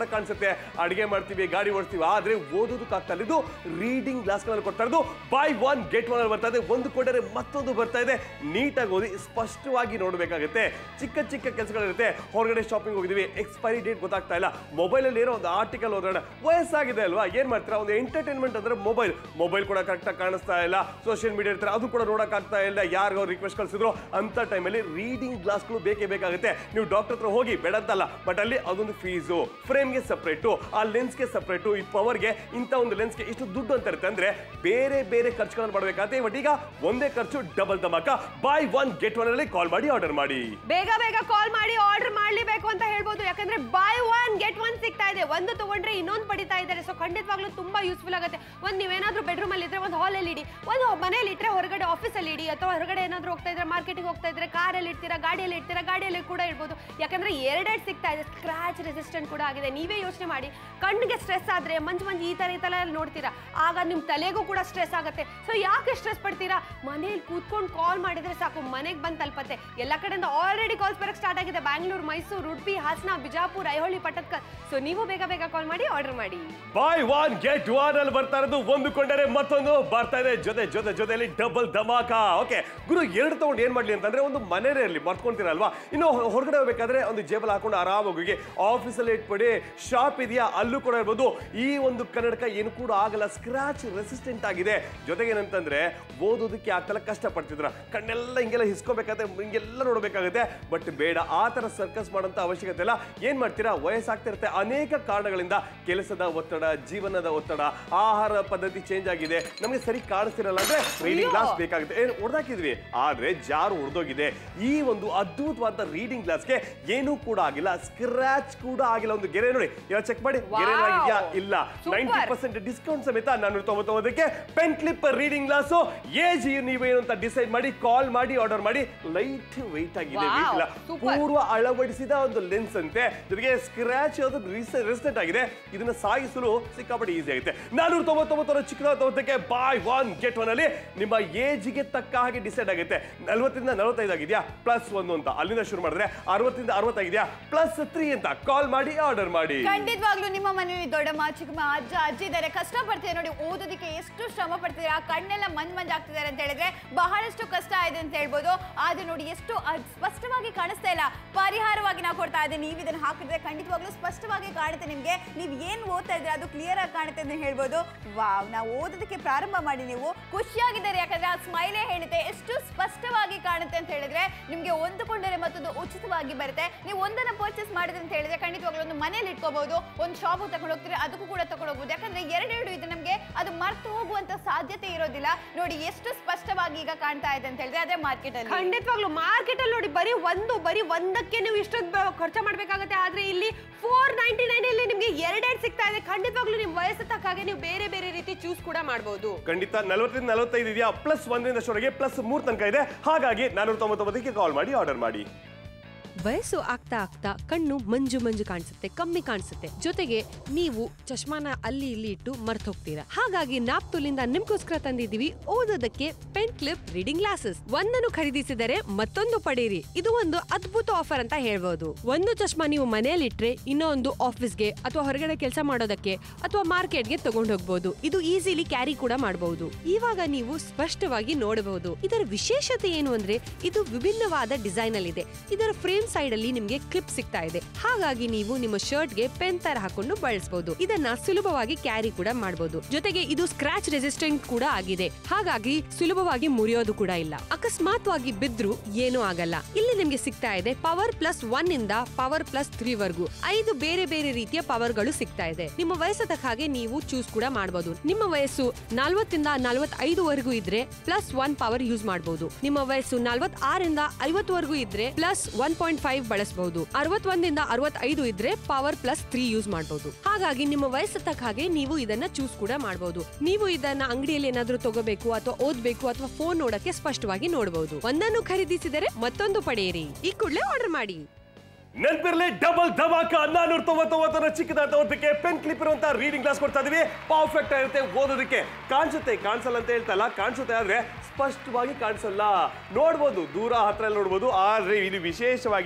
Speaker 2: ಕೂಡ ಕಾಣಿಸುತ್ತೆ ಅಡಿಗೆ ಮಾಡ್ತೀವಿ ಗಾಡಿ ಓಡಿಸ್ತೀವಿ ಆದ್ರೆ ಓದೋದಕ್ಕಾಗ್ತಾ ಇಲ್ಲ ಇದು ರೀಡಿಂಗ್ ಗ್ಲಾಸ್ಗಳಲ್ಲಿ ಕೊಡ್ತಾ ಇರೋದು ಬೈ ಒನ್ ಗೆಟ್ ಒನ್ ಬರ್ತಾ ಇದೆ ಒಂದು ಕೊಂಡರೆ ಮತ್ತೊಂದು ಬರ್ತಾ ಇದೆ ನೀಟಾಗಿ ಓದಿ ಸ್ಪಷ್ಟವಾಗಿ ನೋಡಬೇಕಾಗುತ್ತೆ ಚಿಕ್ಕ ಚಿಕ್ಕ ಕೆಲಸಗಳಿರುತ್ತೆ ಹೊರಗಡೆ ಶಾಪಿಂಗ್ ಹೋಗಿದೀವಿ ಎಕ್ಸ್ಪೈರಿ ಡೇಟ್ ಗೊತ್ತಾಗ್ತಾ ಇಲ್ಲ ಮೊಬೈಲಲ್ಲಿ ಏನೋ ಒಂದು ಆರ್ಟಿಕಲ್ ಓದೋಣ ವಯಸ್ಸಾಗಿದೆ ಅಲ್ವಾ ಏನ್ ಮಾಡ್ತೀರಾ ಒಂದು ಎಂಟರ್ಟೈನ್ಮೆಂಟ್ ಅಂದ್ರೆ ಮೊಬೈಲ್ ಮೊಬೈಲ್ ಕೂಡ ಕರೆಕ್ಟಾಗಿ ಕಾಣಿಸ್ತಾ ಇಲ್ಲ ಸೋಷಿಯಲ್ ಮೀಡಿಯಾ ಇರ್ತಾರೆ ಅದು ಕೂಡ ನೋಡೋಕ್ಕಾಗ್ತಾ ಇಲ್ಲ ಯಾರಿಗೋ ರಿಕ್ವೆಸ್ಟ್ ಕಳಿಸಿದ್ರು ಅಂತ ಟೈಮಲ್ಲಿ ರೀಡಿಂಗ್ ಗ್ಲಾಸ್ಗಳು ಬೇಕೇ ಬೇಕಾಗುತ್ತೆ ನೀವು ಡಾಕ್ಟರ್ ಹತ್ರ ಹೋಗಿ ಬೇಡ ಅಂತಲ್ಲ ಬಟ್ ಅಲ್ಲಿ ಅದೊಂದು ಫೀಸು ಫ್ರೇಮ್ಗೆ ಸಪ್ರೇಟು ಆ ಲೆನ್ಸ್ಗೆ ಸಪ್ರೇಟು ಈ ಪವರ್ಗೆ ಇಂಥ ಒಂದು ಲೆನ್ಸ್ಗೆ ಇಷ್ಟು ದುಡ್ಡು ಅಂತ ಇರುತ್ತೆ ಅಂದ್ರೆ ಬೇರೆ ಬೇರೆ ಖರ್ಚುಗಳನ್ನು ಮಾಡಬೇಕಾಗುತ್ತೆ ಬಟ್ ಈಗ ಒಂದೇ ಖರ್ಚು ಡಬಲ್ ಧಮಾಕ ಬೈ ಒನ್ ಗೆಟ್ ಒನ್ ಅಲ್ಲಿ ಕಾಲ್ ಮಾಡಿ ಆರ್ಡರ್ ಮಾಡಿ
Speaker 3: ಬೇಗ ಬೇಗ ಕಾಲ್ ಮಾಡಿ ಆರ್ಡರ್ ಮಾಡ್ಲೇಬೇಕು ಅಂತ ಹೇಳ್ಬೋದು ಯಾಕಂದ್ರೆ ಬೈ ಒನ್ ಗೆಟ್ ಒನ್ ಸಿಗ್ತಾ ಇದೆ ಒಂದು ತಗೊಂಡ್ರೆ ಇನ್ನೊಂದು ಪಡಿತಾ ಇದ್ದಾರೆ ಸೊ ಖಂಡಿತವಾಗ್ಲೂ ತುಂಬಾ ಯೂಸ್ಫುಲ್ ಆಗುತ್ತೆ ಒಂದು ನೀವೇನಾದ್ರೂ ಬೆಡ್ರೂಮ್ ಅಲ್ಲಿ ಇದ್ರೆ ಒಂದು ಹಾಲಲ್ಲಿ ಇಡಿ ಒಂದು ಮನೇಲಿ ಇಟ್ರೆ ಹೊರಗಡೆ ಆಫೀಸಲ್ಲಿ ಇಡಿ ಅಥವಾ ಹೊರಗಡೆ ಏನಾದ್ರೂ ಹೋಗ್ತಾ ಇದ್ರೆ ಮಾರ್ಕೆಟಿಂಗ್ ಹೋಗ್ತಾ ಇದ್ರೆ ಕಾರಲ್ಲಿ ಇಡ್ತೀರಾ ಗಾಡಿಯಲ್ಲಿ ಇಡ್ತೀರಾ ಗಾಡಿಯಲ್ಲಿ ಕೂಡ ಇಡ್ಬೋದು ಯಾಕಂದ್ರೆ ಎರಡೆರಡು ಸಿಗ್ತಾ ಇದೆ ಸ್ಕ್ರಾಚ್ ರೆಸಿಸ್ಟೆಂಟ್ ಕೂಡ ಆಗಿದೆ ನೀವೇ ಯೋಚನೆ ಮಾಡಿ ಕಣ್ಣಿಗೆ ಸ್ಟ್ರೆಸ್ ಆದ್ರೆ ಮಂಜು ಮಂಜು ಈ ತರ ಈ ತರ ಎಲ್ಲ ನೋಡ್ತೀರಾ ಆಗ ನಿಮ್ ತಲೆಗೂ ಕೂಡ ಸ್ಟ್ರೆಸ್ ಆಗುತ್ತೆ ಸೊ ಯಾಕೆ ಸ್ಟ್ರೆಸ್ ಪಡ್ತೀರಾ ಮನೇಲಿ ಕೂತ್ಕೊಂಡು ಕಾಲ್ ಮಾಡಿದ್ರೆ ಸಾಕು ಮನೆಗೆ ಬಂದು ತಲುಪತ್ತೆ ಎಲ್ಲ ಕಡೆಯಿಂದ ಆಲ್ರೆಡಿ ಕಾಲ್ಸ್ ಬರಕ್ಕೆ ಸ್ಟಾರ್ಟ್ ಆಗಿದೆ ಬ್ಯಾಂಗ್ಳೂರು ಮೈಸೂರು ಉಡುಪಿ ಹಾಸನ ಬಿಜಾಪುರ ಐಹೊಳಿ ಪಟ್ಟದ್ಕಲ್ ಸೊ ನೀವು ಬೇಗ ಬೇಗ ಕಾಲ್ ಮಾಡಿ ಆರ್ಡರ್ ಮಾಡಿ
Speaker 2: ಬೈ ಒನ್ ಗೆಟ್ ಒನ್ ಅಲ್ಲಿ ಬರ್ತಾ ಇರೋದು ಒಂದು ಕೊಂಡರೆ ಮತ್ತೊಂದು ಬರ್ತಾ ಇದೆ ಜೊತೆ ಜೊತೆ ಜೊತೆಯಲ್ಲಿ ಡಬಲ್ ಧಮಾಕ ಓಕೆ ಗುರು ಎರಡು ತಗೊಂಡು ಏನ್ ಮಾಡ್ಲಿ ಅಂತಂದ್ರೆ ಒಂದು ಮನೇನೇ ಇರಲಿ ಮರ್ತ್ಕೊಂತೀರಲ್ವಾ ಇನ್ನು ಹೊ- ಹೊರಗಡೆ ಹೋಗ್ಬೇಕಾದ್ರೆ ಒಂದು ಜೇಬಲ್ ಹಾಕೊಂಡು ಆರಾಮಾಗಿ ಹೋಗಿ ಆಫೀಸಲ್ಲಿ ಇಟ್ಬಿಡಿ ಶಾಪ್ ಇದೆಯಾ ಅಲ್ಲೂ ಕೂಡ ಇರ್ಬೋದು ಈ ಒಂದು ಕನ್ನಡಕ ಏನು ಕೂಡ ಆಗಲ್ಲ ಸ್ಕ್ರಾಚ್ ರೆಸಿಸ್ಟೆಂಟ್ ಆಗಿದೆ ಜೊತೆಗೆ ಏನಂತಂದ್ರೆ ಓದೋದಕ್ಕೆ ಆಗ್ತಲ್ಲ ಕಷ್ಟ ಪಡ್ತಿದ್ರ ಕಣ್ಣೆಲ್ಲ ಹಿಂಗೆಲ್ಲ ಹಿಸ್ಕೋಬೇಕಾದ್ರೆ ಹಿಂಗೆಲ್ಲ ನೋಡ್ಬೇಕಾಗುತ್ತೆ ಬಟ್ ಬೇಡ ಆ ತರ ಸರ್ಕಸ್ ಮಾಡೋಂಥ ಅವಶ್ಯಕತೆ ಇಲ್ಲ ಏನ್ ಮಾಡ್ತೀರಾ ವಯಸ್ಸಾಗ್ತಾ ಇರುತ್ತೆ ಅನೇಕ ಕಾರಣಗಳಿಂದ ಕೆಲಸದ ಒತ್ತಡ ಜೀವನದ ಒತ್ತಡ ಆಹಾರ ಪದ್ಧತಿ ಚೇಂಜ್ ಆಗಿದೆ ನಮಗೆ ಸರಿ ಕಾಣಿಸ್ತಿರಲ್ಲ ಅಂದ್ರೆ ರೀಡಿಂಗ್ ಗ್ಲಾಸ್ ಬೇಕಾಗುತ್ತೆ ಏನು ಹೊಡೆದಾಕಿದ್ವಿ ಆದ್ರೆ ಜಾರು ಹೊಡೆದೋಗಿದೆ ಈ ಒಂದು ಅದ್ಭುತವಾದ ರೀಡಿಂಗ್ ಗ್ಲಾಸ್ಗೆ ಏನೂ ಕೂಡ ಆಗಿಲ್ಲ ಸ್ಕ್ರಾಚ್ ಕೂಡ ಆಗಿಲ್ಲ ಒಂದು ಗೆರೆ ನೋಡಿ ಎಲ್ಲ ಚೆಕ್ ಮಾಡಿ ಗೆರೆ
Speaker 3: Wow.
Speaker 2: ಆಗಿದೆಯಾ ಇಲ್ಲ
Speaker 3: Super.
Speaker 2: ನೈಂಟಿ ಪರ್ಸೆಂಟ್ ಡಿಸ್ಕೌಂಟ್ ಸಮೇತ ನಾನೂರ ತೊಂಬತ್ತೊಂಬತ್ತಕ್ಕೆ pen clip reading glass age ನೀವೇನು ಅಂತ ಡಿಸೈಡ್ ಮಾಡಿ ಕಾಲ್ ಮಾಡಿ ಆರ್ಡರ್ ಮಾಡಿ ಲೈಟ್ ವೆಯ್ಟ್ ಆಗಿದೆ
Speaker 3: Wow,
Speaker 2: weight ಇಲ್ಲ
Speaker 3: super.
Speaker 2: ಪೂರ್ವ ಅಳವಡಿಸಿದ ಒಂದು ಲೆನ್ಸ್ ಅಂತೆ ಜೊತೆಗೆ ಸ್ಕ್ರಾಚ್ ಅದು ರೆಸಿಸ್ಟೆಂಟ್ ಆಗಿದೆ ಇದನ್ನ ಸಾಗಿಸಲು ಸಿಕ್ಕಾಪಟ್ಟೆ ಈಸಿ ಆಗುತ್ತೆ ನಾನೂರ ತೊಂಬತ್ತೊಂಬತ್ತರ ಚಿಕ್ಕದ ತೊಂಬತ್ತಕ್ಕೆ ಬಾಯ್ ಒನ್ ಗೆಟ್ ಒನ್ ಅಲ್ಲಿ ನಿಮ್ಮ ಏಜ್ಗೆ ತಕ್ಕ ಹಾಗೆ ಡಿಸೈಡ್ ಆಗುತ್ತೆ ನಲ್ವತ್ತರಿಂದ ನಲವತ್ತೈದು ಆಗಿದೆಯಾ ಪ್ಲಸ್ ಒಂದು ಅಂತ ಅಲ್ಲಿಂದ ಶುರು ಮಾಡಿದ್ರೆ ಅರವತ್ತರಿಂದ ಅರವತ್ತಾಗಿದೆಯಾ ಪ್ಲಸ್ ತ್ರೀ ಅಂತ ಕಾಲ್ ಮಾಡಿ ಆರ್ಡರ್ ಮಾಡಿ
Speaker 4: ಖಂಡಿತವಾಗ್ಲೂ ನಿಮ್ಮ ಮನೆಯಲ್ಲಿ ದೊಡ್ಡಮ್ಮ ಚಿಕ್ಕಮ್ಮ ಅಜ್ಜ ಅಜ್ಜಿ ಇದ್ದಾರೆ ಕಷ್ಟ ಪಡ್ತಿದ್ದಾರೆ ನೋಡಿ ಓದೋದಕ್ಕೆ ಎಷ್ಟು ಶ್ರಮ ಪಡ್ತಿದ್ದಾರೆ ಆ ಕಣ್ಣೆಲ್ಲ ಮಂಜ್ ಮಂಜ್ ಆಗ್ತಿದ್ದಾರೆ ಅಂತ ಹೇಳಿದ್ರೆ ಬಹಳಷ್ಟು ಕಷ್ಟ ಇದೆ ಅಂತ ಹೇಳ್ಬೋದು ಆದ್ರೆ ನೋಡಿ ಎಷ್ಟು ಅದ್ ಸ್ಪಷ್ಟವಾಗಿ ಕಾಣಿಸ್ತಾ ಇಲ್ಲ ಪರಿಹಾರವಾಗಿ ನಾವು ಕೊಡ್ತಾ ಇದ್ದೀವಿ ನೀವು ಇದನ್ನ ಹಾಕಿದ್ರೆ ಖಂಡಿತವಾಗ್ಲೂ ಸ್ಪಷ್ಟವಾಗಿ ಕಾಣುತ್ತೆ ನಿಮ್ಗೆ ನೀವು ಏನ್ ಓದ್ತಾ ಇದ್ರೆ ಅದು ಕ್ಲಿಯರ್ ಆಗಿ ಕಾಣುತ್ತೆ ಅಂತ ಹೇಳ್ಬೋದು ವಾವ್ ನಾವು ಓದೋದಕ್ಕೆ ಪ್ರಾರಂಭ ಮಾಡಿ ನೀವು ಖುಷಿಯಾಗಿದ್ದಾರೆ ಯಾಕಂದ್ರೆ ಆ ಸ್ಮೈಲೇ ಹೇಳುತ್ತೆ ಎಷ್ಟು ಸ್ಪಷ್ಟವಾಗಿ ಕಾಣುತ್ತೆ ಅಂತ ಹೇಳಿದ್ರೆ ನಿಮ್ಗೆ ಒಂದು ಕೊಂಡರೆ ಮತ್ತೊಂದು ಉಚಿತವಾಗಿ ಬರುತ್ತೆ ನೀವು ಒಂದನ್ನ ಪರ್ಚೇಸ್ ಮಾಡಿದ್ರೆ ಅಂತ ಹೇಳಿದ್ರೆ ಖಂಡಿತವಾಗ್ಲೂ ಒಂದು ಮನೇಲಿ ಇಟ್ಕೋಬಹುದು ಒಂದು ಶಾಪ್ ತಗೊಂಡು ಹೋಗ್ತೀರಿ ಅದಕ್ಕೂ ಕೂಡ ತಗೊಂಡು ಹೋಗ್ಬೋದು ಯಾಕಂದ್ರೆ ಎರಡೆರಡು ಇದೆ ನಮ್ಗೆ ಅದು ಮರ್ತು ಹೋಗುವಂತ ಸಾಧ್ಯತೆ ಇರೋದಿಲ್ಲ ನೋಡಿ ಎಷ್ಟು ಸ್ಪಷ್ಟವಾಗಿ ಈಗ ಕಾಣ್ತಾ ಇದೆ ಅಂತ ಹೇಳಿದ್ರೆ ಅದೇ ಮಾರ್ಕೆಟ್ ಅಲ್ಲಿ
Speaker 3: ಖಂಡಿತವಾಗ್ಲು ಮಾರ್ಕೆಟ್ ಅಲ್ಲಿ ನೋಡಿ ಬರೀ ಒಂದು ಬರೀ ಒಂದಕ್ಕೆ ನೀವು ಇಷ್ಟೊಂದು ಖರ್ಚು ಮಾಡ್ಬೇಕಾಗುತ್ತೆ ಆದ್ರೆ ಇಲ್ಲಿ ಫೋರ್ ನೈಂಟಿ ನೈನ್ ಅಲ್ಲಿ ನಿಮ್ಗೆ ಎರಡೆರಡು ಸಿಗ್ತಾ ಇದೆ ಖಂಡಿತವಾಗ್ಲೂ ನಿಮ್ ವಯಸ್ಸು ತಕ್ಕ ಹಾಗೆ ನೀವು ಬೇರೆ ಬೇರೆ ರೀತಿ ಚೂಸ್ ಕೂಡ ಮಾಡಬಹುದು
Speaker 2: ಖಂಡಿತ ನಲವತ್ತರಿಂದ ನಲವತ್ತೈದು ಇದೆಯಾ ಪ್ಲಸ್ ಒಂದರಿಂದ ಶುರುಗೆ ಪ್ಲಸ್ ಮೂರು ತನಕ ಇದೆ ಹಾಗಾಗಿ ನಾನೂರ ತೊಂಬತ್ತೊಂಬತ್ತಕ್ಕೆ ಕಾಲ್ ಮಾಡಿ ಆರ್ಡರ್ ಮಾಡಿ
Speaker 1: ವಯಸ್ಸು ಆಗ್ತಾ ಆಗ್ತಾ ಕಣ್ಣು ಮಂಜು ಮಂಜು ಕಾಣಿಸುತ್ತೆ ಕಮ್ಮಿ ಕಾಣಿಸುತ್ತೆ ಜೊತೆಗೆ ನೀವು ಚಶ್ಮಾನ ಅಲ್ಲಿ ಇಲ್ಲಿ ಇಟ್ಟು ಮರ್ತ್ ಹೋಗ್ತೀರಾ ಹಾಗಾಗಿ ನಾಪ್ತುಲಿಂದ ನಿಮ್ಗೋಸ್ಕರ ತಂದಿದ್ದೀವಿ ಓದೋದಕ್ಕೆ ಪೆನ್ ಕ್ಲಿಪ್ ರೀಡಿಂಗ್ ಗ್ಲಾಸಸ್ ಒಂದನ್ನು ಖರೀದಿಸಿದರೆ ಮತ್ತೊಂದು ಪಡೀರಿ ಇದು ಒಂದು ಅದ್ಭುತ ಆಫರ್ ಅಂತ ಹೇಳ್ಬೋದು ಒಂದು ಚಶ್ಮಾ ನೀವು ಮನೆಯಲ್ಲಿ ಇಟ್ರೆ ಇನ್ನೊಂದು ಆಫೀಸ್ಗೆ ಅಥವಾ ಹೊರಗಡೆ ಕೆಲಸ ಮಾಡೋದಕ್ಕೆ ಅಥವಾ ಮಾರ್ಕೆಟ್ಗೆ ತಗೊಂಡು ಹೋಗ್ಬೋದು ಇದು ಈಸಿಲಿ ಕ್ಯಾರಿ ಕೂಡ ಮಾಡಬಹುದು ಇವಾಗ ನೀವು ಸ್ಪಷ್ಟವಾಗಿ ನೋಡಬಹುದು ಇದರ ವಿಶೇಷತೆ ಏನು ಅಂದ್ರೆ ಇದು ವಿಭಿನ್ನವಾದ ಡಿಸೈನ್ ಅಲ್ಲಿ ಇದೆ ಇದರ ಫ್ರೇಮ್ ಸೈಡ್ ಅಲ್ಲಿ ನಿಮ್ಗೆ ಕ್ಲಿಪ್ ಸಿಗ್ತಾ ಇದೆ ಹಾಗಾಗಿ ನೀವು ನಿಮ್ಮ ಶರ್ಟ್ ಗೆ ಪೆನ್ ತರ ಹಾಕೊಂಡು ಬಳಸಬಹುದು ಇದನ್ನ ಸುಲಭವಾಗಿ ಕ್ಯಾರಿ ಕೂಡ ಮಾಡಬಹುದು ಜೊತೆಗೆ ಇದು ಸ್ಕ್ರಾಚ್ ರೆಸಿಸ್ಟೆಂಟ್ ಕೂಡ ಆಗಿದೆ ಹಾಗಾಗಿ ಸುಲಭವಾಗಿ ಮುರಿಯೋದು ಕೂಡ ಇಲ್ಲ ಅಕಸ್ಮಾತ್ವಾಗಿ ಬಿದ್ರು ಏನೂ ಆಗಲ್ಲ ಇಲ್ಲಿ ನಿಮ್ಗೆ ಸಿಗ್ತಾ ಇದೆ ಪವರ್ ಪ್ಲಸ್ ಒನ್ ಇಂದ ಪವರ್ ಪ್ಲಸ್ ತ್ರೀ ವರ್ಗು ಐದು ಬೇರೆ ಬೇರೆ ರೀತಿಯ ಪವರ್ ಗಳು ಸಿಗ್ತಾ ಇದೆ ನಿಮ್ಮ ವಯಸ್ಸು ತಕ್ಕ ಹಾಗೆ ನೀವು ಚೂಸ್ ಕೂಡ ಮಾಡಬಹುದು ನಿಮ್ಮ ವಯಸ್ಸು ನಲ್ವತ್ತಿಂದ ನಲ್ವತ್ತೈದು ವರೆಗೂ ಇದ್ರೆ ಪ್ಲಸ್ ಒನ್ ಪವರ್ ಯೂಸ್ ಮಾಡಬಹುದು ನಿಮ್ಮ ವಯಸ್ಸು ನಲ್ವತ್ ಆರಿಂದ ಐವತ್ತವರೆಗೂ ಇದ್ರೆ ಪ್ಲಸ್ ಒನ್ ಪಾಯಿಂಟ್ ಫೈವ್ ಬಳಸಬಹುದು ಅರವತ್ತೊಂದಿಂದ ಅರವತ್ತೈದು ಇದ್ರೆ ಪವರ್ ಪ್ಲಸ್ ತ್ರೀ ಯೂಸ್ ಮಾಡಬಹುದು ಹಾಗಾಗಿ ನಿಮ್ಮ ವಯಸ್ಸು ತಕ್ಕ ಹಾಗೆ ನೀವು ಇದನ್ನ ಚೂಸ್ ಕೂಡ ಮಾಡಬಹುದು ನೀವು ಇದನ್ನ ಅಂಗಡಿಯಲ್ಲಿ ಏನಾದ್ರೂ ತಗೋಬೇಕು ಅಥವಾ ಓದ್ಬೇಕು ಅಥವಾ ಫೋನ್ ನೋಡಕ್ಕೆ ಸ್ಪಷ್ಟವಾಗಿ ನೋಡಬಹುದು ಒಂದನ್ನು ಖರೀದಿಸಿದರೆ ಮತ್ತೊಂದು ಪಡೆಯಿರಿ ಈ ಕೂಡಲೇ ಆರ್ಡರ್ ಮಾಡಿ
Speaker 2: ನೆನಪಿರ್ಲಿ ಡಬಲ್ ಧಮಾಕ ನಾನೂರ ತೊಂಬತ್ತೊಂಬತ್ತರ ಚಿಕ್ಕದಾದ ಓದಕ್ಕೆ ಪೆನ್ ಕ್ಲಿಪ್ ಇರುವಂತ ರೀಡಿಂಗ್ ಕ್ಲಾಸ್ ಕೊಡ್ತಾ ಇದೀವಿ ಪರ್ಫೆಕ್ಟ್ ಆಗಿರುತ್ತೆ ಓದೋದಕ್ಕೆ ಕಾಣಿಸುತ್ತೆ ಕಾಣಿಸಲ್ಲ ಅಂತ ಹೇಳ್ತಲ್ಲ ಕಾಣಿಸುತ್ತೆ ಆದ್ರೆ ಸ್ಪಷ್ಟವಾಗಿ ಕಾಣಿಸಲ್ಲ ನೋಡ್ಬೋದು ದೂರ ಹತ್ರ ಎಲ್ಲ ನೋಡ್ಬೋದು ಆದ್ರೆ ಇದು ವಿಶೇಷವಾಗಿದೆ